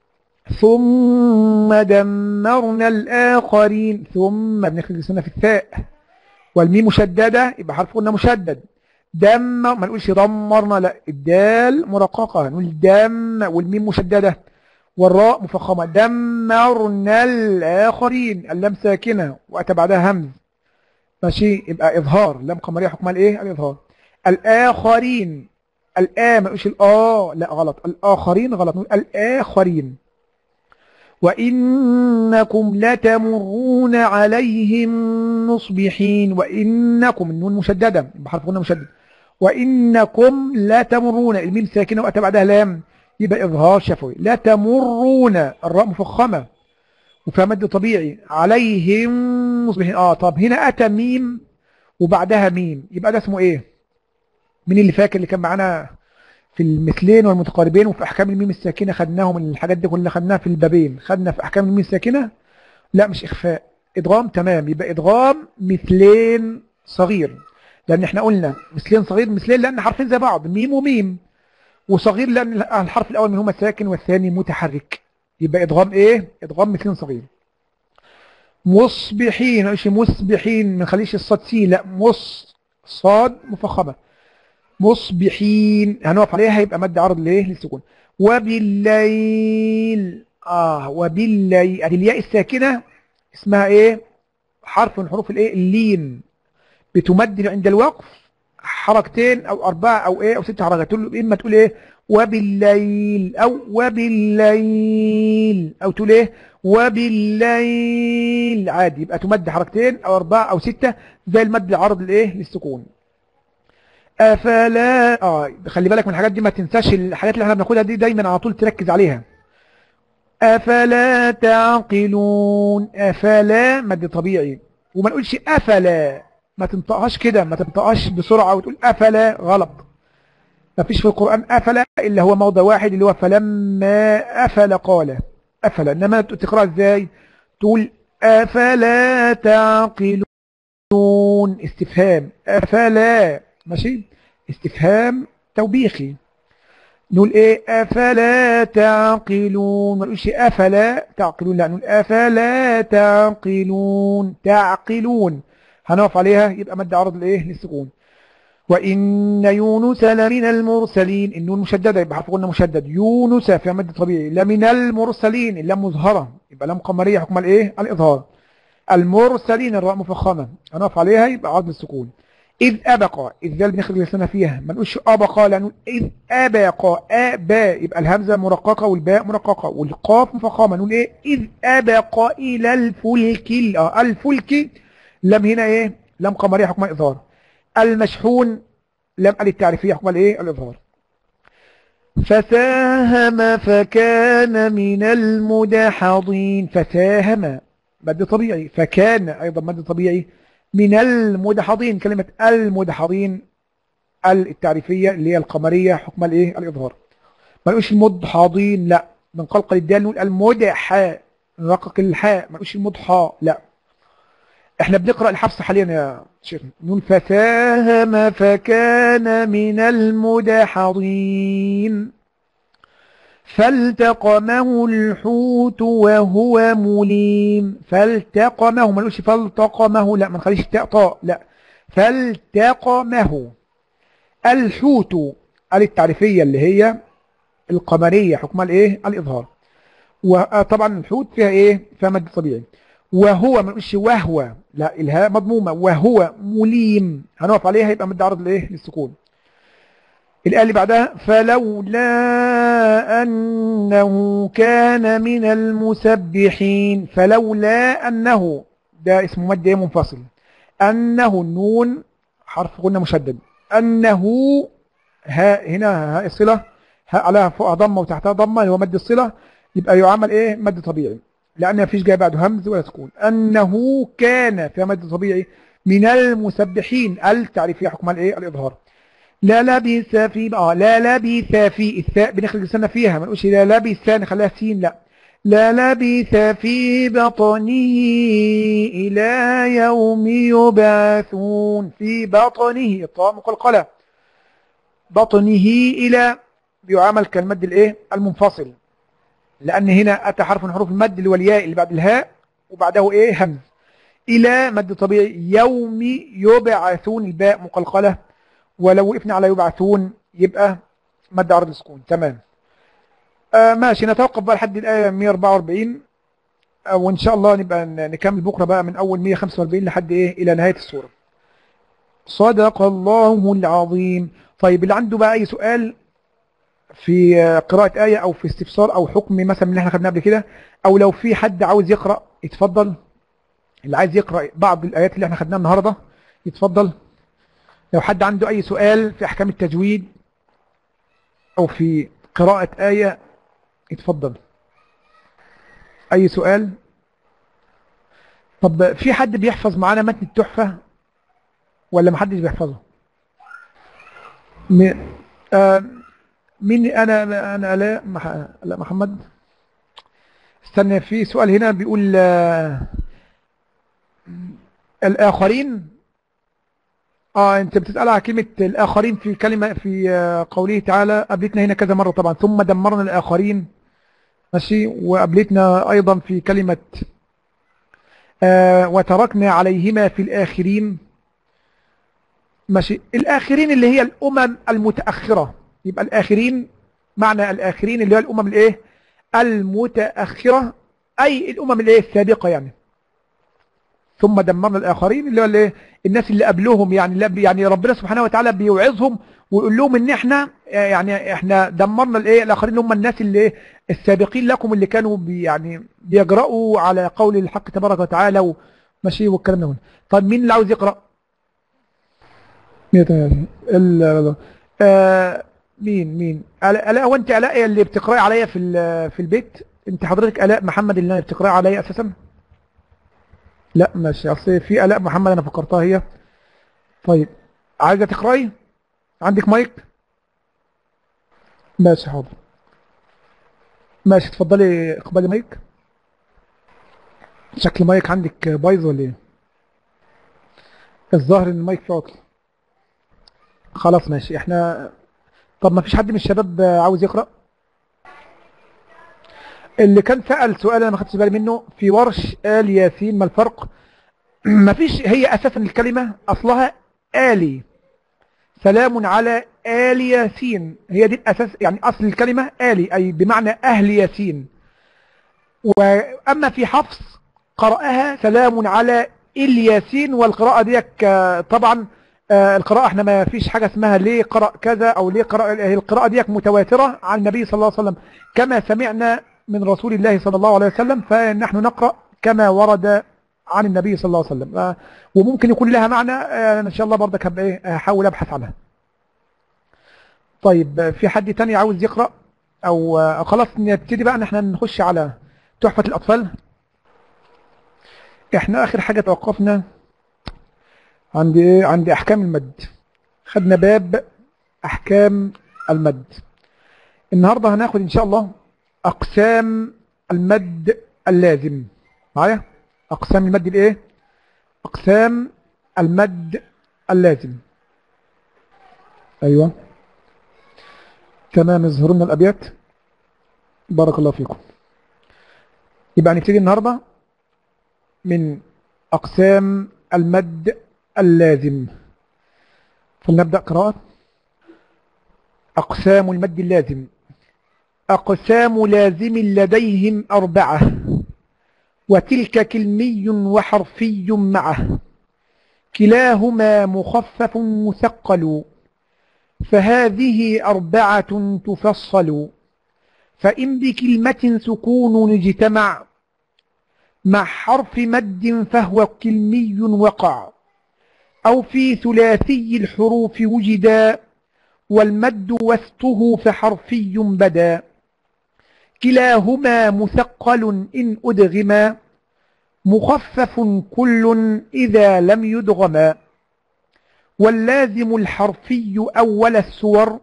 ثم دمرنا الآخرين ثم بنخرج لسنا في الثاء والميم مشددة يبقى حرف قلنا مشدد دمر ما نقولش دمرنا لا الدال مرققة نقول دم والميم مشددة والراء مفخمة دمرنا الآخرين اللام ساكنة وأتى بعدها همز ماشي يبقى إظهار لام قمرية حكمها الإيه الإظهار الآخرين الآ ما نقولش الآ لا غلط الآخرين غلط نقول الآخرين وإنكم لتمرون عليهم مصبحين وإنكم النون مشددة بحرف غنة مشدد وإنكم لتمرون الميم ساكنة وأتى بعدها لام يبقى إظهار شفوي لا تمرون الراء مفخمة وفيها مد طبيعي عليهم مصبحين اه طب هنا أتى ميم وبعدها ميم يبقى ده اسمه إيه مين اللي فاكر اللي كان معانا في المثلين والمتقاربين وفي أحكام الميم الساكنة خدناهم من الحاجات دي كلها خدناها في البابين خدنا في أحكام الميم الساكنة لا مش إخفاء إدغام تمام يبقى إدغام مثلين صغير لأن احنا قلنا مثلين صغير مثلين لأن حرفين زي بعض ميم وميم وصغير لأن الحرف الأول منهما ساكن والثاني متحرك يبقى إدغام إيه؟ إدغام مثلين صغير مصبحين ايش مصبحين ما نخليش الصاد سي لا مص صاد مفخمة مصبحين هنقف عليها يبقى مد عرض ليه للسكون وبالليل اه وبالليل ادي الياء الساكنة اسمها ايه حرف من حروف الايه اللين بتمد عند الوقف حركتين او اربعة او ايه او ست حركات تقول له اما تقول ايه وبالليل أو وبالليل أو تقول إيه وبالليل عادي يبقى تمد حركتين أو أربعة أو ستة زي المد العرض لإيه للسكون أفلا آه خلي بالك من الحاجات دي ما تنساش الحاجات اللي احنا بناخدها دي دايما على طول تركز عليها أفلا تعقلون أفلا مد طبيعي وما نقولش أفلا ما تنطقهاش كده ما تنطقهاش بسرعة وتقول أفلا غلط ما فيش في القرآن أفلا إلا هو موضع واحد اللي هو فلما أفل قال أفلا إنما تقرأ إزاي تقول أفلا تعقلون استفهام أفلا ماشي استفهام توبيخي نقول ايه افلا تعقلون ما نقولش افلا تعقلون لا نقول افلا تعقلون تعقلون هنقف عليها يبقى مد عرض لايه للسكون وان يونس لمن المرسلين النون مشدده يبقى حرف قلنا مشدد يونس في مد طبيعي لمن المرسلين اللام مظهره يبقى لام قمريه حكم الايه الاظهار المرسلين الراء مفخمه هنقف عليها يبقى عرض السكون إذ أبقى إذ ذا بنخرج لسنا فيها ما نقولش أبقى لا نقول إذ أبقى أبا يبقى الهمزة مرققة والباء مرققة والقاف مفخمة نقول إيه إذ أبقى إلى الفلك آه الفلك لم هنا إيه لم قمرية حكم الإظهار المشحون لم قال التعريفية حكم الإيه الإظهار فساهم فكان من المدحضين فساهم مد طبيعي فكان أيضا مد طبيعي من المدحضين كلمة المدحضين التعريفية اللي هي القمرية حكم الايه الاظهار ما نقولش المدحضين لا بنقلقل الدال نقول المدحاء نرقق الحاء ما نقولش المدحى لا احنا بنقرأ الحفص حاليا يا شيخ نقول فساهم فكان من المدحضين فالتقمه الحوت وهو مليم فالتقمه ما نقولش فالتقمه لا ما نخليش التاء طاء لا فالتقمه الحوت التعريفية اللي هي القمرية حكمها الايه الاظهار وطبعا الحوت فيها ايه فيها مد طبيعي وهو ما نقولش وهو لا الهاء مضمومة وهو مليم هنقف عليها يبقى مد عرض لايه للسكون الآية اللي بعدها فلولا أنه كان من المسبحين فلولا أنه ده اسمه مد منفصل أنه النون حرف قلنا مشدد أنه ها هنا ها الصلة ها عليها فوقها ضمة وتحتها ضمة اللي هو مد الصلة يبقى يعمل ايه مد طبيعي لأن ما فيش جاي بعده همز ولا سكون أنه كان في مد طبيعي من المسبحين التعريفية حكم الايه الإظهار لا لبث في اه لا لبث في الثاء بنخرج لساننا فيها ما نقولش لا لبث نخليها سين لا لا لبث في بطنه إلى يوم يبعثون في بطنه الطاء مقلقلة بطنه إلى بيعامل كالمد الايه المنفصل لأن هنا أتى حرف من حروف المد اللي هو الياء اللي بعد الهاء وبعده ايه همز إلى مد طبيعي يوم يبعثون الباء مقلقلة ولو وقفنا على يبعثون يبقى مد عرض السكون تمام آه ماشي نتوقف بقى لحد الآية 144 آه وإن شاء الله نبقى نكمل بكرة بقى من أول 145 لحد إيه إلى نهاية السورة صدق الله العظيم طيب اللي عنده بقى أي سؤال في قراءة آية أو في استفسار أو حكم مثلا من اللي احنا خدناه قبل كده أو لو في حد عاوز يقرأ يتفضل اللي عايز يقرأ بعض الآيات اللي احنا خدناها النهاردة يتفضل لو حد عنده أي سؤال في أحكام التجويد أو في قراءة آية يتفضل أي سؤال طب في حد بيحفظ معانا متن التحفة ولا محدش بيحفظه م... آه مين أنا أنا لا مح... لا محمد استنى في سؤال هنا بيقول آه الآخرين اه انت بتسأل على كلمة الاخرين في كلمة في قوله تعالى قابلتنا هنا كذا مرة طبعا ثم دمرنا الاخرين ماشي وقابلتنا ايضا في كلمة آه وتركنا عليهما في الاخرين ماشي الاخرين اللي هي الامم المتأخرة يبقى الاخرين معنى الاخرين اللي هي الامم الايه المتأخرة اي الامم الايه السابقة يعني ثم دمرنا الآخرين اللي هو الايه الناس اللي قبلهم يعني لا- يعني ربنا سبحانه وتعالى بيوعظهم ويقول لهم ان احنا يعني احنا دمرنا الايه الاخرين اللي هم الناس اللي السابقين لكم اللي كانوا بي يعني بيجرؤوا على قول الحق تبارك وتعالى وماشي والكلام ده كله. طيب مين اللي عاوز يقرأ 138 ال- آه، مين مين آلاء آلاء، هو انت الاء اللي بتقراي عليا في ال- في البيت انت حضرتك الاء محمد اللي بتقراي عليا اساسا لا ماشي اصل في الاء محمد انا فكرتها هي طيب عايزه تقراي عندك مايك ماشي حاضر ماشي اتفضلي اقبلي مايك شكل مايك عندك بايظ ولا ايه الظاهر ان المايك فيه عطل خلاص ماشي احنا طب ما فيش حد من الشباب عاوز يقرأ اللي كان سأل سؤال انا ما خدتش بالي منه في ورش آل ياسين ما الفرق ما فيش هي اساسا الكلمة اصلها آلي سلام على آل ياسين هي دي الاساس يعني اصل الكلمة آلي اي بمعنى اهل ياسين واما في حفص قرأها سلام على الياسين والقراءة ديك آه، طبعا آه، القراءة احنا ما فيش حاجة اسمها ليه قرأ كذا او ليه قرأ هي القراءة ديك متواترة عن النبي صلى الله عليه وسلم كما سمعنا من رسول الله صلى الله عليه وسلم فنحن نقرأ كما ورد عن النبي صلى الله عليه وسلم آه، وممكن يكون لها معنى آه، ان شاء الله برضك هبقى ايه هحاول ابحث عنها طيب آه، في حد تاني عاوز يقرأ او آه، خلاص نبتدي بقى ان احنا نخش على تحفة الاطفال احنا اخر حاجة توقفنا عند ايه عند احكام المد خدنا باب احكام المد النهاردة هناخد ان شاء الله اقسام المد اللازم معايا اقسام المد الايه اقسام المد اللازم ايوه تمام يظهر لنا الابيات بارك الله فيكم يبقى هنبتدي النهارده من أقسام المد اللازم فلنبدأ قراءة أقسام المد اللازم أقسام لازم لديهم أربعة وتلك كلمي وحرفي معه كلاهما مخفف مثقل فهذه أربعة تفصل فإن بكلمة سكون اجتمع مع حرف مد فهو كلمي وقع أو في ثلاثي الحروف وجدا والمد وسطه فحرفي بدا كلاهما مثقل إن أدغما مخفف كل إذا لم يدغما واللازم الحرفي أول السور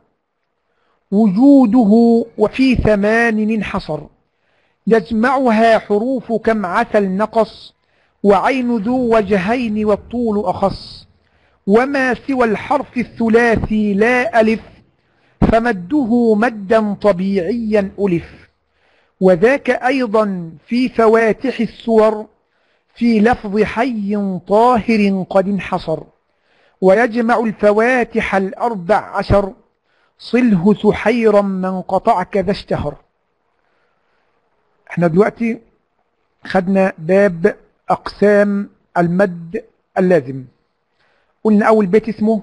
وجوده وفي ثمان انحصر يجمعها حروف كم عسل نقص وعين ذو وجهين والطول أخص وما سوى الحرف الثلاثي لا ألف فمده مدا طبيعيا ألف وذاك أيضا في فواتح السور في لفظ حي طاهر قد انحصر ويجمع الفواتح الأربع عشر صله سحيرا من قطعك ذا اشتهر احنا دلوقتي خدنا باب أقسام المد اللازم قلنا أول بيت اسمه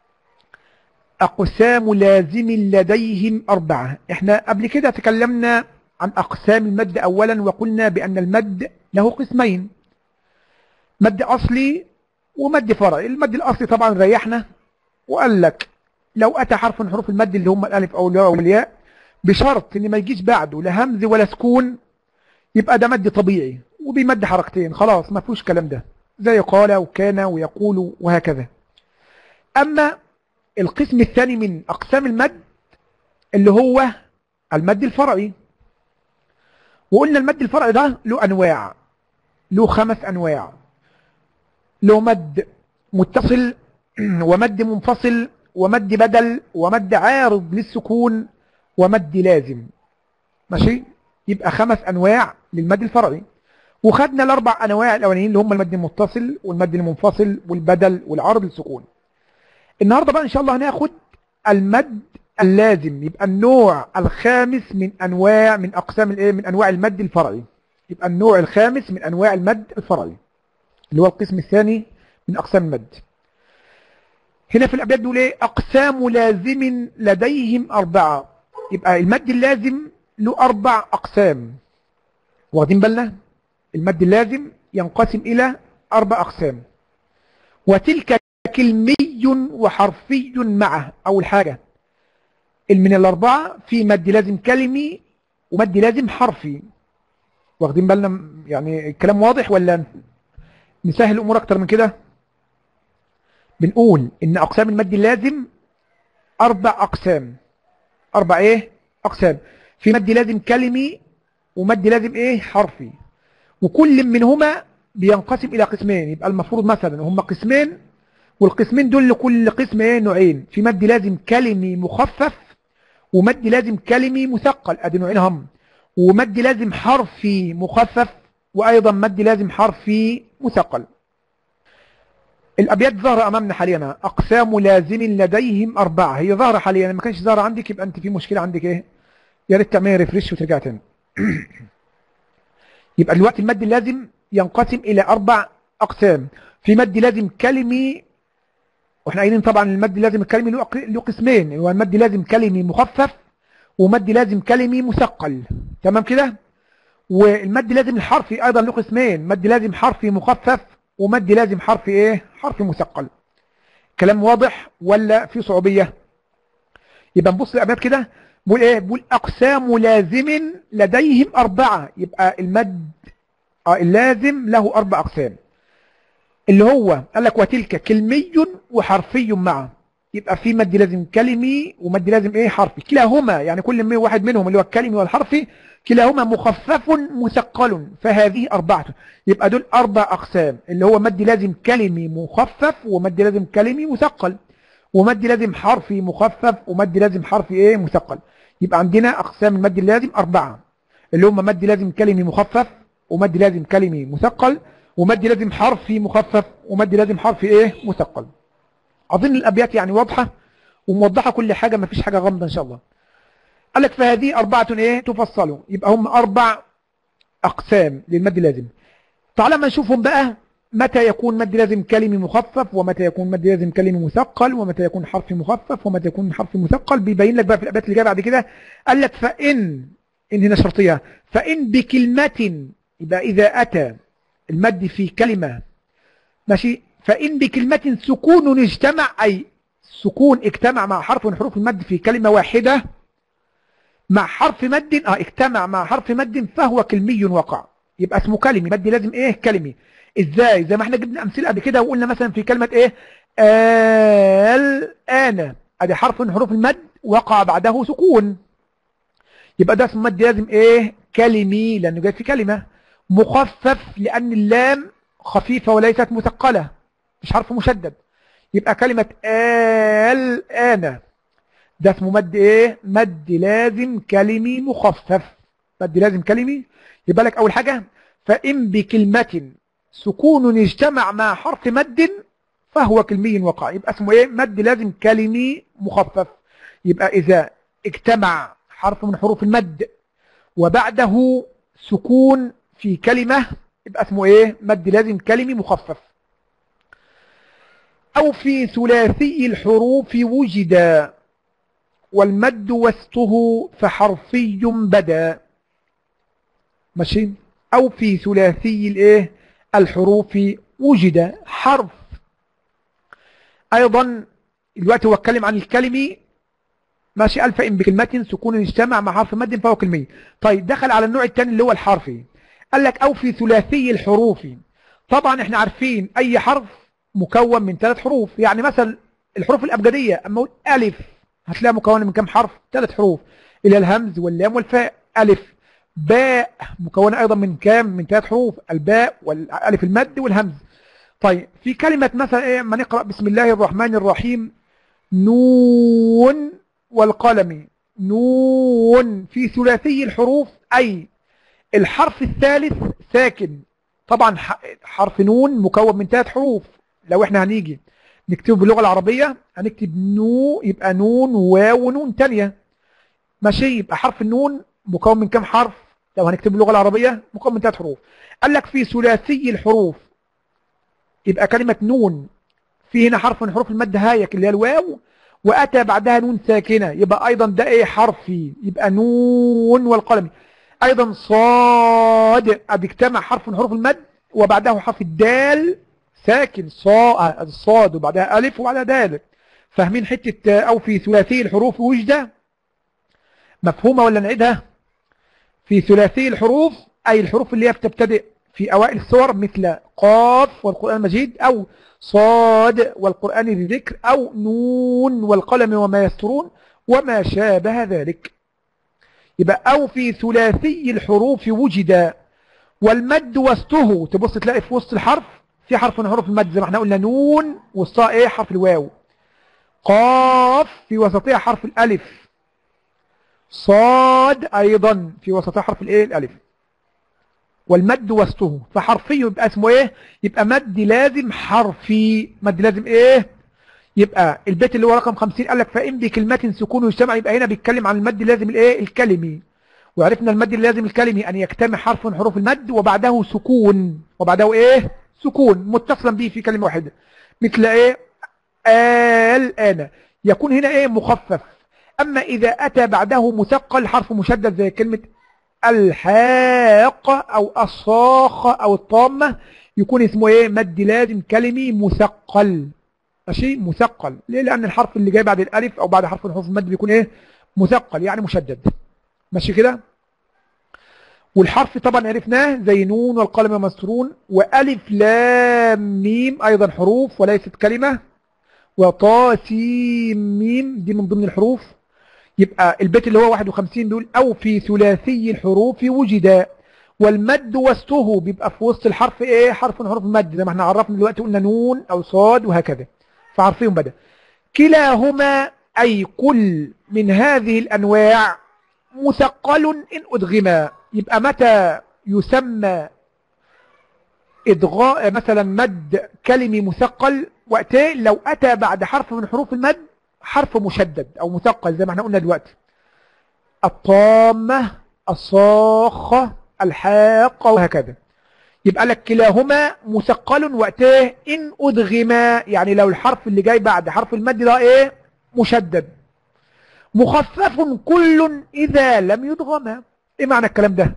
أقسام لازم لديهم أربعة احنا قبل كده تكلمنا عن أقسام المد أولا وقلنا بأن المد له قسمين مد أصلي ومد فرعي المد الأصلي طبعا ريحنا وقال لك لو أتى حرف من حروف المد اللي هم الألف أو الياء أو الياء بشرط إن ما يجيش بعده لا همز ولا سكون يبقى ده مد طبيعي وبيمد حركتين خلاص ما فيهوش كلام ده زي قال وكان ويقول وهكذا أما القسم الثاني من أقسام المد اللي هو المد الفرعي وقلنا المد الفرعي ده له أنواع له خمس أنواع له مد متصل ومد منفصل ومد بدل ومد عارض للسكون ومد لازم ماشي يبقى خمس أنواع للمد الفرعي وخدنا الأربع أنواع الأولانيين اللي هم المد المتصل والمد المنفصل والبدل والعرض للسكون النهاردة بقى إن شاء الله هناخد المد اللازم يبقى النوع الخامس من أنواع من أقسام الإيه من أنواع المد الفرعي يبقى النوع الخامس من أنواع المد الفرعي اللي هو القسم الثاني من أقسام المد هنا في الأبيات بيقول إيه أقسام لازم لديهم أربعة يبقى المد اللازم له أربع أقسام واخدين بالنا المد اللازم ينقسم إلى أربع أقسام وتلك كلمي وحرفي معه أول حاجة من الأربعة في مد لازم كلمي ومد لازم حرفي واخدين بالنا يعني الكلام واضح ولا نسهل الأمور أكتر من كده بنقول إن أقسام المد اللازم أربع أقسام أربع إيه أقسام في مد لازم كلمي ومد لازم إيه حرفي وكل منهما بينقسم إلى قسمين يبقى المفروض مثلا هم قسمين والقسمين دول لكل قسم ايه نوعين في مد لازم كلمي مخفف ومد لازم كلمي مثقل ادي نوعين هم ومد لازم حرفي مخفف وايضا مد لازم حرفي مثقل الابيات ظاهره امامنا حاليا اقسام لازم لديهم اربعه هي ظاهره حاليا ما كانش ظاهره عندك يبقى انت في مشكله عندك ايه يا ريت تعملي ريفريش وترجع تاني يبقى دلوقتي المد اللازم ينقسم الى اربع اقسام في مد لازم كلمي واحنا قايلين طبعا المد لازم الكلمي له قسمين هو المد لازم كلمي مخفف ومد لازم كلمي مثقل تمام كده والمد لازم الحرفي ايضا له قسمين مد لازم حرفي مخفف ومد لازم حرفي ايه حرفي مثقل كلام واضح ولا في صعوبيه يبقى نبص للابيات كده بقول ايه بقول اقسام لازم لديهم اربعه يبقى المد اه اللازم له اربع اقسام اللي هو قال لك وتلك كلمي وحرفي معه يبقى في مد لازم كلمي ومد لازم ايه حرفي كلاهما يعني كل واحد منهم اللي هو الكلمي والحرفي كلاهما مخفف مثقل فهذه أربعة يبقى دول أربع أقسام اللي هو مد لازم كلمي مخفف ومد لازم كلمي مثقل ومد لازم حرفي مخفف ومد لازم حرفي ايه مثقل يبقى عندنا أقسام المد اللازم أربعة اللي هم مد لازم كلمي مخفف ومد لازم كلمي مثقل ومد لازم حرفي مخفف ومد لازم حرفي ايه مثقل اظن الابيات يعني واضحه وموضحه كل حاجه ما فيش حاجه غامضه ان شاء الله قال لك فهذه اربعه ايه تفصلوا يبقى هم اربع اقسام للمد اللازم تعالى ما نشوفهم بقى متى يكون مد لازم كلمي مخفف ومتى يكون مد لازم كلمي مثقل ومتى يكون حرفي مخفف ومتى يكون حرفي مثقل بيبين لك بقى في الابيات اللي جايه بعد كده قال لك فان ان هنا شرطيه فان بكلمه يبقى اذا اتى المد في كلمة ماشي فإن بكلمة سكون اجتمع أي سكون اجتمع مع حرف من حروف المد في كلمة واحدة مع حرف مد اه اجتمع مع حرف مد فهو كلمي وقع يبقى اسمه كلمي مد لازم ايه كلمي ازاي زي ما احنا جبنا امثله قبل كده وقلنا مثلا في كلمه ايه الان ادي حرف من حروف المد وقع بعده سكون يبقى ده اسمه مد لازم ايه كلمي لانه جاي في كلمه مخفف لأن اللام خفيفة وليست مثقلة مش حرف مشدد يبقى كلمة الآن ده اسمه مد ايه مد لازم كلمي مخفف مد لازم كلمي يبقى لك أول حاجة فإن بكلمة سكون اجتمع مع حرف مد فهو كلمي وقع يبقى اسمه ايه مد لازم كلمي مخفف يبقى إذا اجتمع حرف من حروف المد وبعده سكون في كلمة يبقى اسمه ايه مد لازم كلمي مخفف او في ثلاثي الحروف وجد والمد وسطه فحرفي بدا ماشي او في ثلاثي الايه الحروف وجد حرف ايضا دلوقتي هو اتكلم عن الكلمي ماشي الف ان بكلمه سكون اجتمع مع حرف مد فهو كلمي طيب دخل على النوع الثاني اللي هو الحرفي قال لك أو في ثلاثي الحروف طبعا احنا عارفين أي حرف مكون من ثلاث حروف يعني مثلا الحروف الأبجدية أما أقول ألف هتلاقيها مكونة من كم حرف ثلاث حروف إلى الهمز واللام والفاء ألف باء مكونة أيضا من كام من ثلاث حروف الباء والألف المد والهمز طيب في كلمة مثلا إيه ما نقرأ بسم الله الرحمن الرحيم نون والقلم نون في ثلاثي الحروف أي الحرف الثالث ساكن طبعا حرف نون مكون من ثلاث حروف لو احنا هنيجي نكتبه باللغة العربية هنكتب نو يبقى نون واو ونون تانية ماشي يبقى حرف النون مكون من كم حرف لو هنكتبه باللغة العربية مكون من ثلاث حروف قال لك في ثلاثي الحروف يبقى كلمة نون في هنا حرف من حروف المد هايك اللي هي الواو وأتى بعدها نون ساكنة يبقى أيضا ده إيه حرفي يبقى نون والقلم أيضا صاد بيجتمع حرف من حروف المد وبعده حرف الدال ساكن صاء الصاد وبعدها ألف وبعدها دال فاهمين حتة أو في ثلاثي الحروف وجدة مفهومة ولا نعيدها في ثلاثي الحروف أي الحروف اللي هي بتبتدئ في أوائل السور مثل قاف والقرآن المجيد أو صاد والقرآن الذكر أو نون والقلم وما يسترون وما شابه ذلك يبقى أو في ثلاثي الحروف وجد والمد وسطه تبص تلاقي في وسط الحرف في حرف من حروف المد زي ما احنا قلنا نون وسطها ايه حرف الواو قاف في وسطها حرف الألف صاد أيضا في وسطها حرف الايه الألف والمد وسطه فحرفي يبقى اسمه ايه يبقى مد لازم حرفي مد لازم ايه يبقى البيت اللي هو رقم 50 قال لك فإن بكلمة سكون يجتمع يبقى هنا بيتكلم عن المد لازم الايه الكلمي وعرفنا المد اللازم الكلمي أن يجتمع حرف من حروف المد وبعده سكون وبعده ايه سكون متصلا به في كلمة واحدة مثل ايه الآن يكون هنا ايه مخفف أما إذا أتى بعده مثقل حرف مشدد زي كلمة الحاق أو الصاخ أو الطامة يكون اسمه ايه مد لازم كلمي مثقل ماشي مثقل ليه لأن الحرف اللي جاي بعد الألف أو بعد حرف من حروف المد بيكون ايه مثقل يعني مشدد ماشي كده والحرف طبعا عرفناه زي نون والقلم مسرون وألف لام ميم أيضا حروف وليست كلمة وطا سين ميم دي من ضمن الحروف يبقى البيت اللي هو 51 بيقول أو في ثلاثي الحروف وجد والمد وسطه بيبقى في وسط الحرف ايه حرف من حروف المد زي ما احنا عرفنا دلوقتي قلنا نون أو صاد وهكذا فعرفيهم بدأ كلاهما أي كل من هذه الأنواع مثقل إن أدغما يبقى متى يسمى إدغاء مثلا مد كلمي مثقل وقتين لو أتى بعد حرف من حروف المد حرف مشدد أو مثقل زي ما احنا قلنا دلوقتي الطامة الصاخة الحاقة وهكذا يبقى لك كلاهما مثقل وقتين إن أدغما يعني لو الحرف اللي جاي بعد حرف المد ده إيه مشدد مخفف كل إذا لم يدغما إيه معنى الكلام ده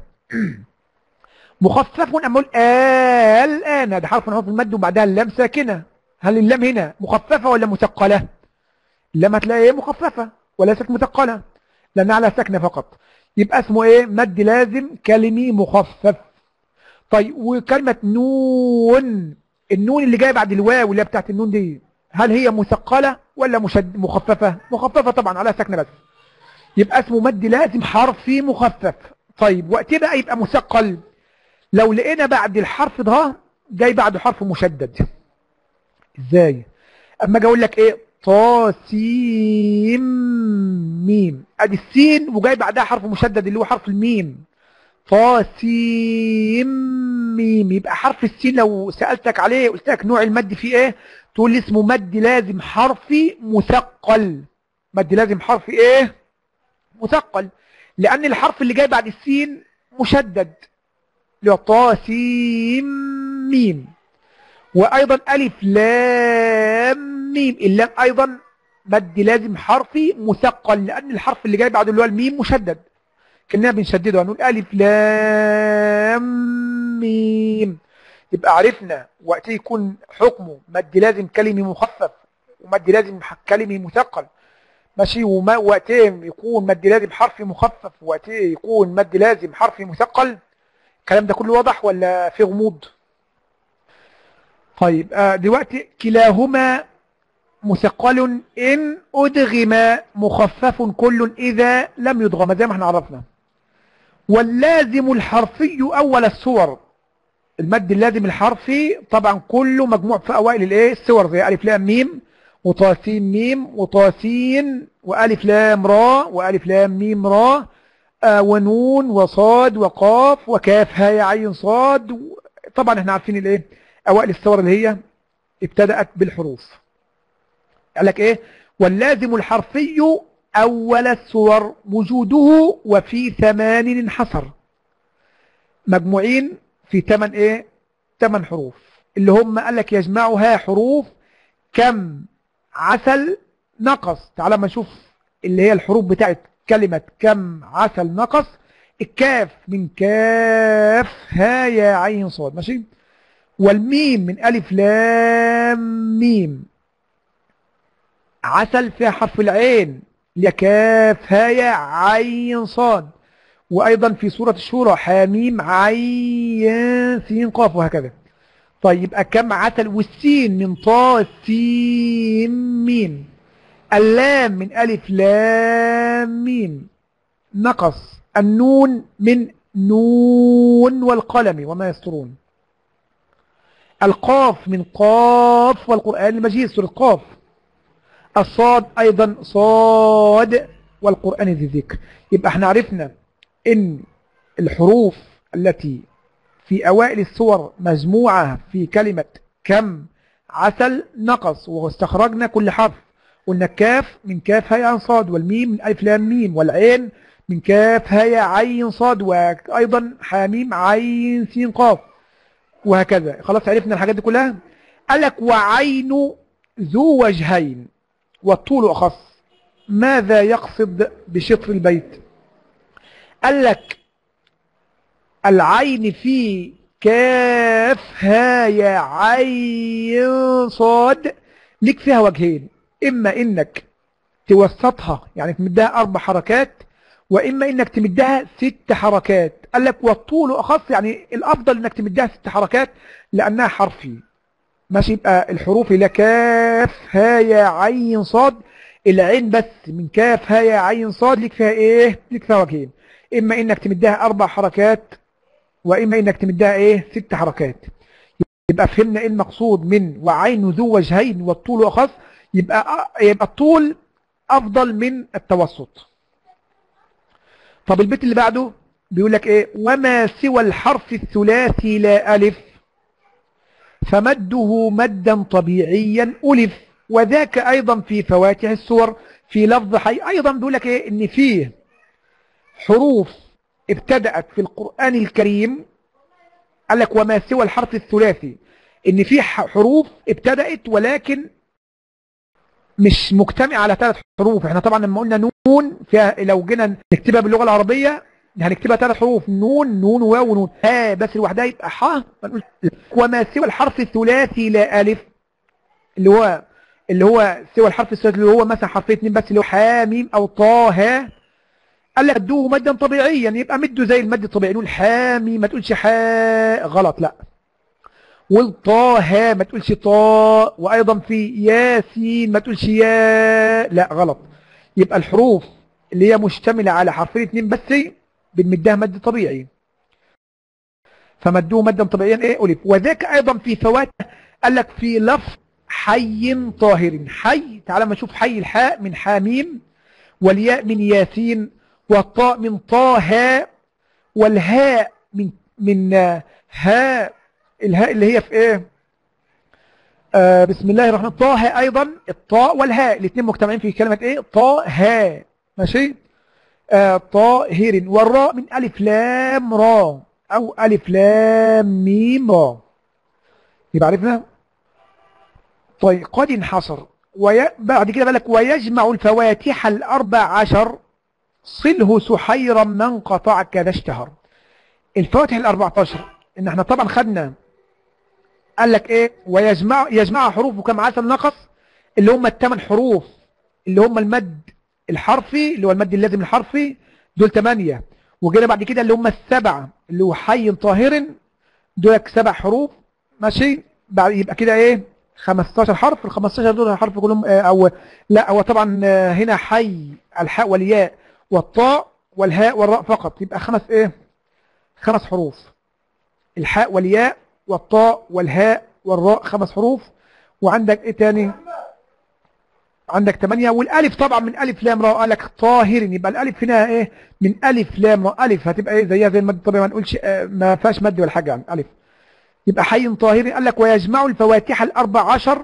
مخفف أما أقول الآن ده حرف من حروف المد وبعدها اللام ساكنة هل اللام هنا مخففة ولا مثقلة اللام هتلاقي مخففة وليست مثقلة لأنها على ساكنة فقط يبقى اسمه ايه مد لازم كلمي مخفف طيب وكلمة نون النون اللي جايه بعد الواو اللي هي بتاعت النون دي هل هي مثقلة ولا مشد مخففة مخففة طبعا على ساكنة بس يبقى اسمه مد لازم حرفي مخفف طيب وقت بقى يبقى مثقل لو لقينا بعد الحرف ده جاي بعده حرف مشدد ازاي اما اجي اقول لك ايه طاسيم ميم ادي السين وجاي بعدها حرف مشدد اللي هو حرف الميم طاسيم ميم يبقى حرف السين لو سألتك عليه قلت لك نوع المد فيه ايه تقول لي اسمه مد لازم حرفي مثقل مد لازم حرفي ايه مثقل لان الحرف اللي جاي بعد السين مشدد اللي هو طاسيم ميم وايضا الف لام ميم اللام ايضا مد لازم حرفي مثقل لان الحرف اللي جاي بعده اللي هو الميم مشدد كنا بنشدده هنقول الف لام ميم يبقى عرفنا وقت يكون حكمه مد لازم كلمي مخفف ومد لازم كلمي مثقل ماشي وما وقتين يكون مد لازم حرفي مخفف وقتين يكون مد لازم حرفي مثقل الكلام ده كله واضح ولا في غموض طيب آه دلوقتي كلاهما مثقل إن أدغم مخفف كل إذا لم يدغم زي ما احنا عرفنا واللازم الحرفي أول الصور المد اللازم الحرفي طبعا كله مجموع في أوائل الايه الصور زي ألف لام ميم وطاسين ميم وطاسين وألف لام را وألف لام ميم را آه ونون وصاد وقاف وكاف هاء عين صاد طبعا احنا عارفين الايه أوائل الصور اللي هي ابتدأت بالحروف قال لك ايه واللازم الحرفي أول الصور وجوده وفي ثمان انحصر مجموعين في ثمان ايه ثمان حروف اللي هم قال لك يجمعها حروف كم عسل نقص تعال ما نشوف اللي هي الحروف بتاعت كلمة كم عسل نقص الكاف من كاف ها يا عين صاد ماشي والميم من ألف لام ميم عسل فيها حرف العين لكاف ها يا عين صاد وأيضا في سورة الشورى حاميم عين سين قاف وهكذا طيب يبقى كم عسل والسين من طا سين ميم اللام من ألف لام ميم نقص النون من نون والقلم وما يسترون القاف من قاف والقرآن المجيد سورة قاف الصاد أيضا صاد والقرآن ذي ذكر يبقى احنا عرفنا ان الحروف التي في أوائل السور مجموعة في كلمة كم عسل نقص واستخرجنا كل حرف قلنا كاف من كاف هيا صاد والميم من ألف لام ميم والعين من كاف هيا عين صاد وأيضا حاميم عين سين قاف وهكذا خلاص عرفنا الحاجات دي كلها قال لك وعين ذو وجهين والطول أخص ماذا يقصد بشطر البيت قال لك العين في كاف هايا عين صاد لك فيها وجهين إما إنك توسطها يعني تمدها أربع حركات وإما إنك تمدها ست حركات قال لك والطول أخص يعني الأفضل إنك تمدها ست حركات لأنها حرفي ماشي يبقى الحروف لا كاف هايا عين صاد العين بس من كاف هايا عين صاد لك فيها إيه لك فيها وجهين إما إنك تمدها أربع حركات وإما إنك تمدها إيه ست حركات يبقى فهمنا إيه المقصود من وعين ذو وجهين والطول أخص يبقى يبقى الطول أفضل من التوسط طب البيت اللي بعده بيقول لك إيه وما سوى الحرف الثلاثي لا ألف فمده مدا طبيعيا ألف وذاك أيضا في فواتح السور في لفظ حي أيضا بيقول لك إيه إن فيه حروف ابتدأت في القرآن الكريم قال لك وما سوى الحرف الثلاثي ان في حروف ابتدأت ولكن مش مجتمع على ثلاث حروف احنا طبعا لما قلنا نون فيها لو جينا نكتبها باللغة العربية هنكتبها ثلاث حروف نون نون واو ونون ها بس لوحدها يبقى ح وما سوى الحرف الثلاثي لا ألف اللي هو اللي هو سوى الحرف الثلاثي اللي هو مثلا حرفين اتنين بس اللي هو حاميم او طه ها قال لك ادوه مدا طبيعيا يبقى مده زي المد الطبيعي نقول حامي ما تقولش حاء غلط لا والطه ما تقولش طاء وايضا في ياسين ما تقولش يا لا غلط يبقى الحروف اللي هي مشتملة على حرفين اتنين بس بنمدها مد طبيعي فمدوه مدا طبيعيا ايه ألف وذاك ايضا في فوات قال لك في لفظ حي طاهر حي تعالى ما نشوف حي الحاء من حاميم والياء من ياسين والطاء من طه والهاء من من هاء الهاء اللي هي في ايه آه بسم الله الرحمن طه ايضا الطاء والهاء الاثنين مجتمعين في كلمة ايه طه ماشي آه طاهر والراء من الف لام را او الف لام ميم را يبقى عرفنا طيب قد انحصر وي... بعد كده بالك ويجمع الفواتح الاربع عشر صله سحيرا من قطع كذا اشتهر الفواتح ال14 ان احنا طبعا خدنا قال لك ايه ويجمع يجمع حروف كم عسل نقص اللي هم الثمان حروف اللي هم المد الحرفي اللي هو المد اللازم الحرفي دول 8 وجينا بعد كده اللي هم السبعه اللي هو حي طاهر دول سبع حروف ماشي بعد يبقى كده ايه 15 حرف ال 15 دول حرف كلهم او لا هو طبعا هنا حي الحاء والياء والطاء والهاء والراء فقط يبقى خمس ايه خمس حروف الحاء والياء والطاء والهاء والراء خمس حروف وعندك ايه تاني عندك ثمانية والالف طبعا من الف لام راء قال لك طاهر يبقى الالف هنا ايه من الف لام راء الف هتبقى ايه زيها زي المد طبعا ما نقولش اه ما فيهاش مد ولا حاجه يعني الف يبقى حي طاهر قال لك ويجمع الفواتح الاربع عشر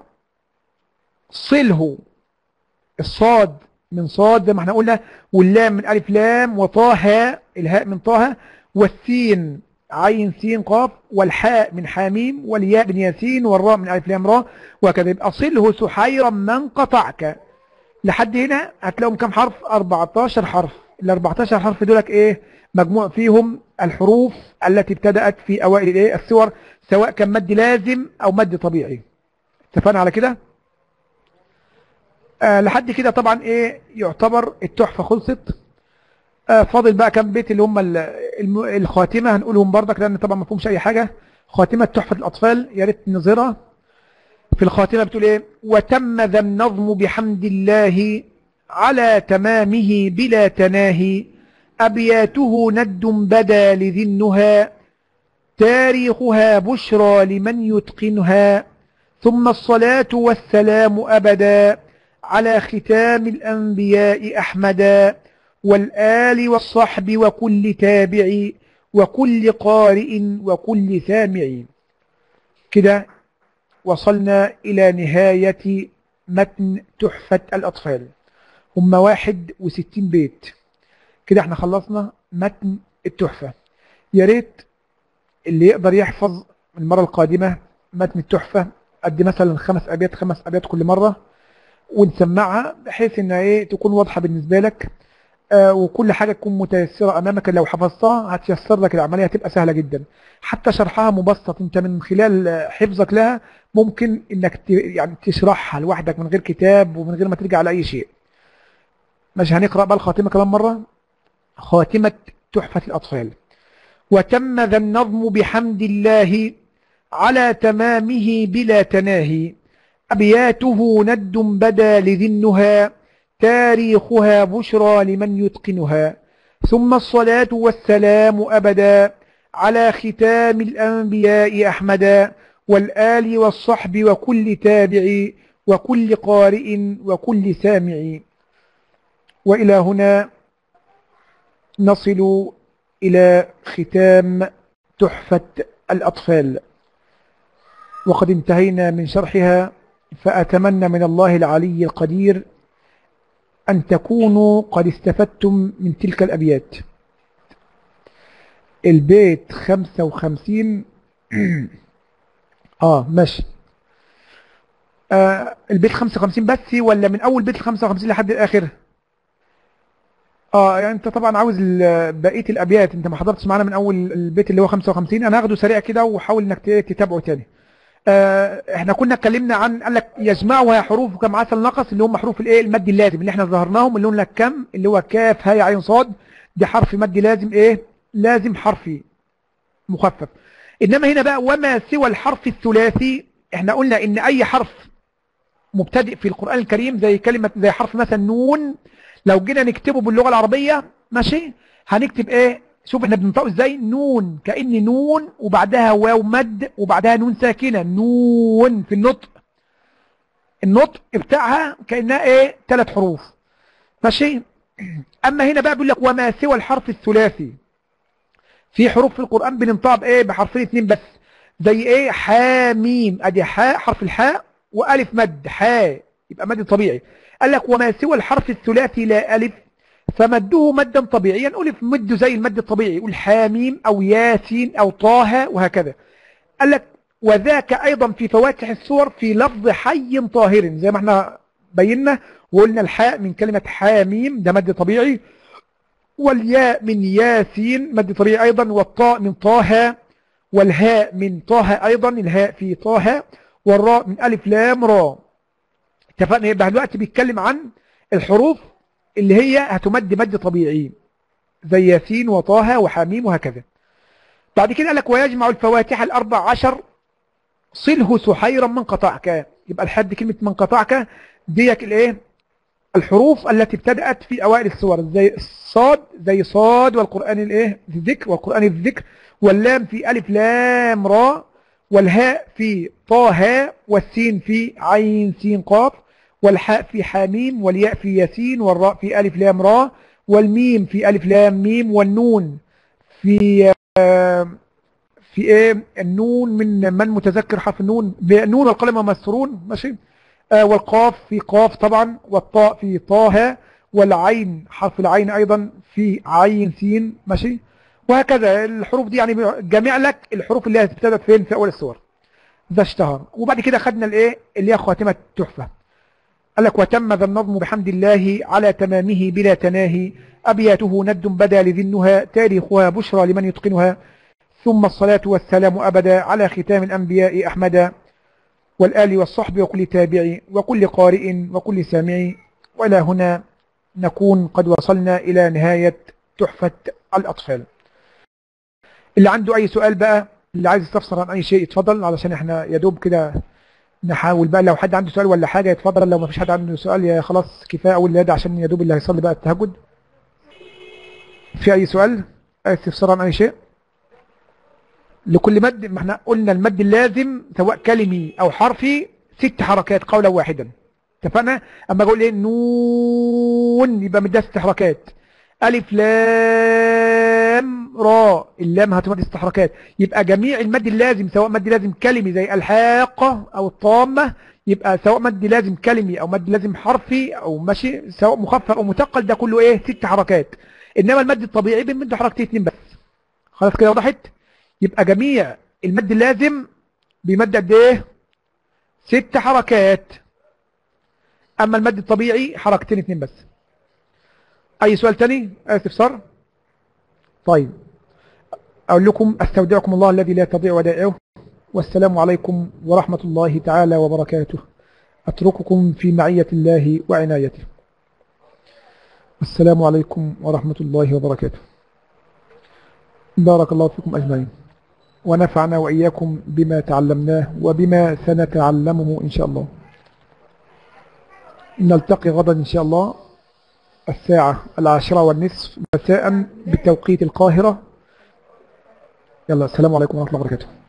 صله الصاد من صاد زي ما احنا قلنا واللام من ألف لام وطه الهاء من طه والسين عين سين قاف والحاء من حاميم والياء من ياسين والراء من ألف لام راء وهكذا يبقى صله سحيرا من قطعك لحد هنا هتلاقيهم كم حرف 14 حرف ال 14 حرف دولك ايه مجموع فيهم الحروف التي ابتدأت في أوائل الايه السور سواء كان مد لازم أو مد طبيعي اتفقنا على كده آه لحد كده طبعا ايه يعتبر التحفة خلصت آه فاضل بقى كم بيت اللي هم ال- الم- الخاتمة هنقولهم بردك لأن طبعا ما فيهمش أي حاجة خاتمة تحفة الأطفال يا ريت نظهرها في الخاتمة بتقول ايه وتم ذا النظم بحمد الله على تمامه بلا تناهي أبياته ند بدا لذي النهى تاريخها بشرى لمن يتقنها ثم الصلاة والسلام أبدا على ختام الأنبياء أحمدا والآل والصحب وكل تابع وكل قارئ وكل سامع كده وصلنا إلى نهاية متن تحفة الأطفال هم واحد وستين بيت كده احنا خلصنا متن التحفة يا ريت اللي يقدر يحفظ المرة القادمة متن التحفة قد مثلا خمس أبيات خمس أبيات كل مرة ونسمعها بحيث انها ايه تكون واضحة بالنسبة لك آه وكل حاجة تكون متيسرة أمامك لو حفظتها هتيسر لك العملية هتبقى سهلة جدا حتى شرحها مبسط انت من خلال آه، حفظك لها ممكن انك ت- يعني تشرحها لوحدك من غير كتاب ومن غير ما ترجع لأي شيء مش هنقرأ بقى الخاتمة كمان مرة خاتمة تحفة الأطفال وتم ذا النظم بحمد الله على تمامه بلا تناهي أبياته ند بدا لذي النهى تاريخها بشرى لمن يتقنها ثم الصلاة والسلام أبدا على ختام الأنبياء أحمدا والآل والصحب وكل تابع وكل قارئ وكل سامع وإلى هنا نصل إلى ختام تحفة الأطفال وقد انتهينا من شرحها فأتمنى من الله العلي القدير أن تكونوا قد استفدتم من تلك الأبيات البيت 55 آه ماشي آه البيت 55 بس ولا من أول بيت ال 55 لحد الآخر اه يعني انت طبعا عاوز ال- بقيه الابيات انت ما حضرتش معانا من اول البيت اللي هو 55 انا هاخده سريع كده وحاول انك ت- تتابعه تاني آه احنا كنا اتكلمنا عن قال لك يجمعها حروف كم عسل نقص اللي هم حروف الايه المد اللازم اللي احنا ظهرناهم اللي قلنا لك كم اللي هو كاف هاء عين صاد دي حرف مد لازم ايه لازم حرفي مخفف انما هنا بقى وما سوى الحرف الثلاثي احنا قلنا ان اي حرف مبتدئ في القرآن الكريم زي كلمة زي حرف مثلا نون لو جينا نكتبه باللغة العربية ماشي هنكتب ايه شوف احنا بننطقه ازاي نون كأن نون وبعدها واو مد وبعدها نون ساكنة نون في النطق النطق بتاعها كأنها ايه ثلاث حروف ماشي اما هنا بقى بيقول لك وما سوى الحرف الثلاثي في حروف في القرآن بننطقها بايه بحرفين اتنين بس زي ايه حاميم ادي حاء حرف الحاء والف مد حاء يبقى مد طبيعي قال لك وما سوى الحرف الثلاثي لا الف فمده مدا طبيعيا الف مده زي المد الطبيعي يقول حاميم او ياسين او طه وهكذا قال لك وذاك ايضا في فواتح السور في لفظ حي طاهر زي ما احنا بينا وقلنا الحاء من كلمة حاميم ده مد طبيعي والياء من ياسين مد طبيعي ايضا والطاء من طه والهاء من طه ايضا الهاء في طه والراء من الف لام را اتفقنا يبقى دلوقتي بيتكلم عن الحروف اللي هي هتمد مد طبيعي زي ياسين وطه وحميم وهكذا بعد كده قال لك ويجمع الفواتح الأربع عشر صله سحيرا من قطعك يبقى لحد كلمة من قطعك ديك الايه الحروف التي ابتدأت في أوائل السور زي الصاد زي صاد والقرآن الايه الذكر والقرآن الذكر واللام في ألف لام را والهاء في طه والسين في عين سين قاف والحاء في حاميم والياء في ياسين والراء في ألف لام را والميم في ألف لام ميم والنون في آه، في ايه النون من من متذكر حرف النون بنون القلم ومسرون ماشي آه والقاف في قاف طبعا والطاء في طه والعين حرف العين ايضا في عين سين ماشي وهكذا الحروف دي يعني جامع لك الحروف اللي هتبتدأ فين في أول السور ذا اشتهر وبعد كده خدنا الايه اللي هي خاتمة التحفة قال لك وتم ذا النظم بحمد الله على تمامه بلا تناهي أبياته ند بدا لذنها تاريخها بشرى لمن يتقنها ثم الصلاة والسلام أبدا على ختام الأنبياء أحمدا والآل والصحب وكل تابع وكل قارئ وكل سامع وإلى هنا نكون قد وصلنا إلى نهاية تحفة الأطفال اللي عنده أي سؤال بقى اللي عايز يستفسر عن أي شيء يتفضل علشان احنا يدوب كده نحاول بقى لو حد عنده سؤال ولا حاجة يتفضل لو ما فيش حد عنده سؤال يا خلاص كفاية أول يد عشان يدوب اللي هيصلي بقى التهجد في أي سؤال أي استفسار عن أي شيء لكل مد ما احنا قلنا المد اللازم سواء كلمي أو حرفي ست حركات قولا واحدا اتفقنا أما أقول إيه نون يبقى مدها ست حركات ألف لام را اللام هتمد ست حركات يبقى جميع المد اللازم سواء مد لازم كلمي زي الحاقة أو الطامة يبقى سواء مد لازم كلمي أو مد لازم حرفي أو ماشي سواء مخفف أو مثقل ده كله إيه ست حركات إنما المد الطبيعي بنمد حركتين اتنين بس خلاص كده وضحت يبقى جميع المد اللازم بيمد قد إيه ست حركات أما المد الطبيعي حركتين اتنين بس أي سؤال تاني أي استفسار طيب أقول لكم أستودعكم الله الذي لا تضيع ودائعه والسلام عليكم ورحمة الله تعالى وبركاته أترككم في معية الله وعنايته السلام عليكم ورحمة الله وبركاته بارك الله فيكم أجمعين ونفعنا وإياكم بما تعلمناه وبما سنتعلمه إن شاء الله نلتقي غدا إن شاء الله الساعة العاشرة والنصف مساء بتوقيت القاهرة يلا السلام عليكم ورحمة الله وبركاته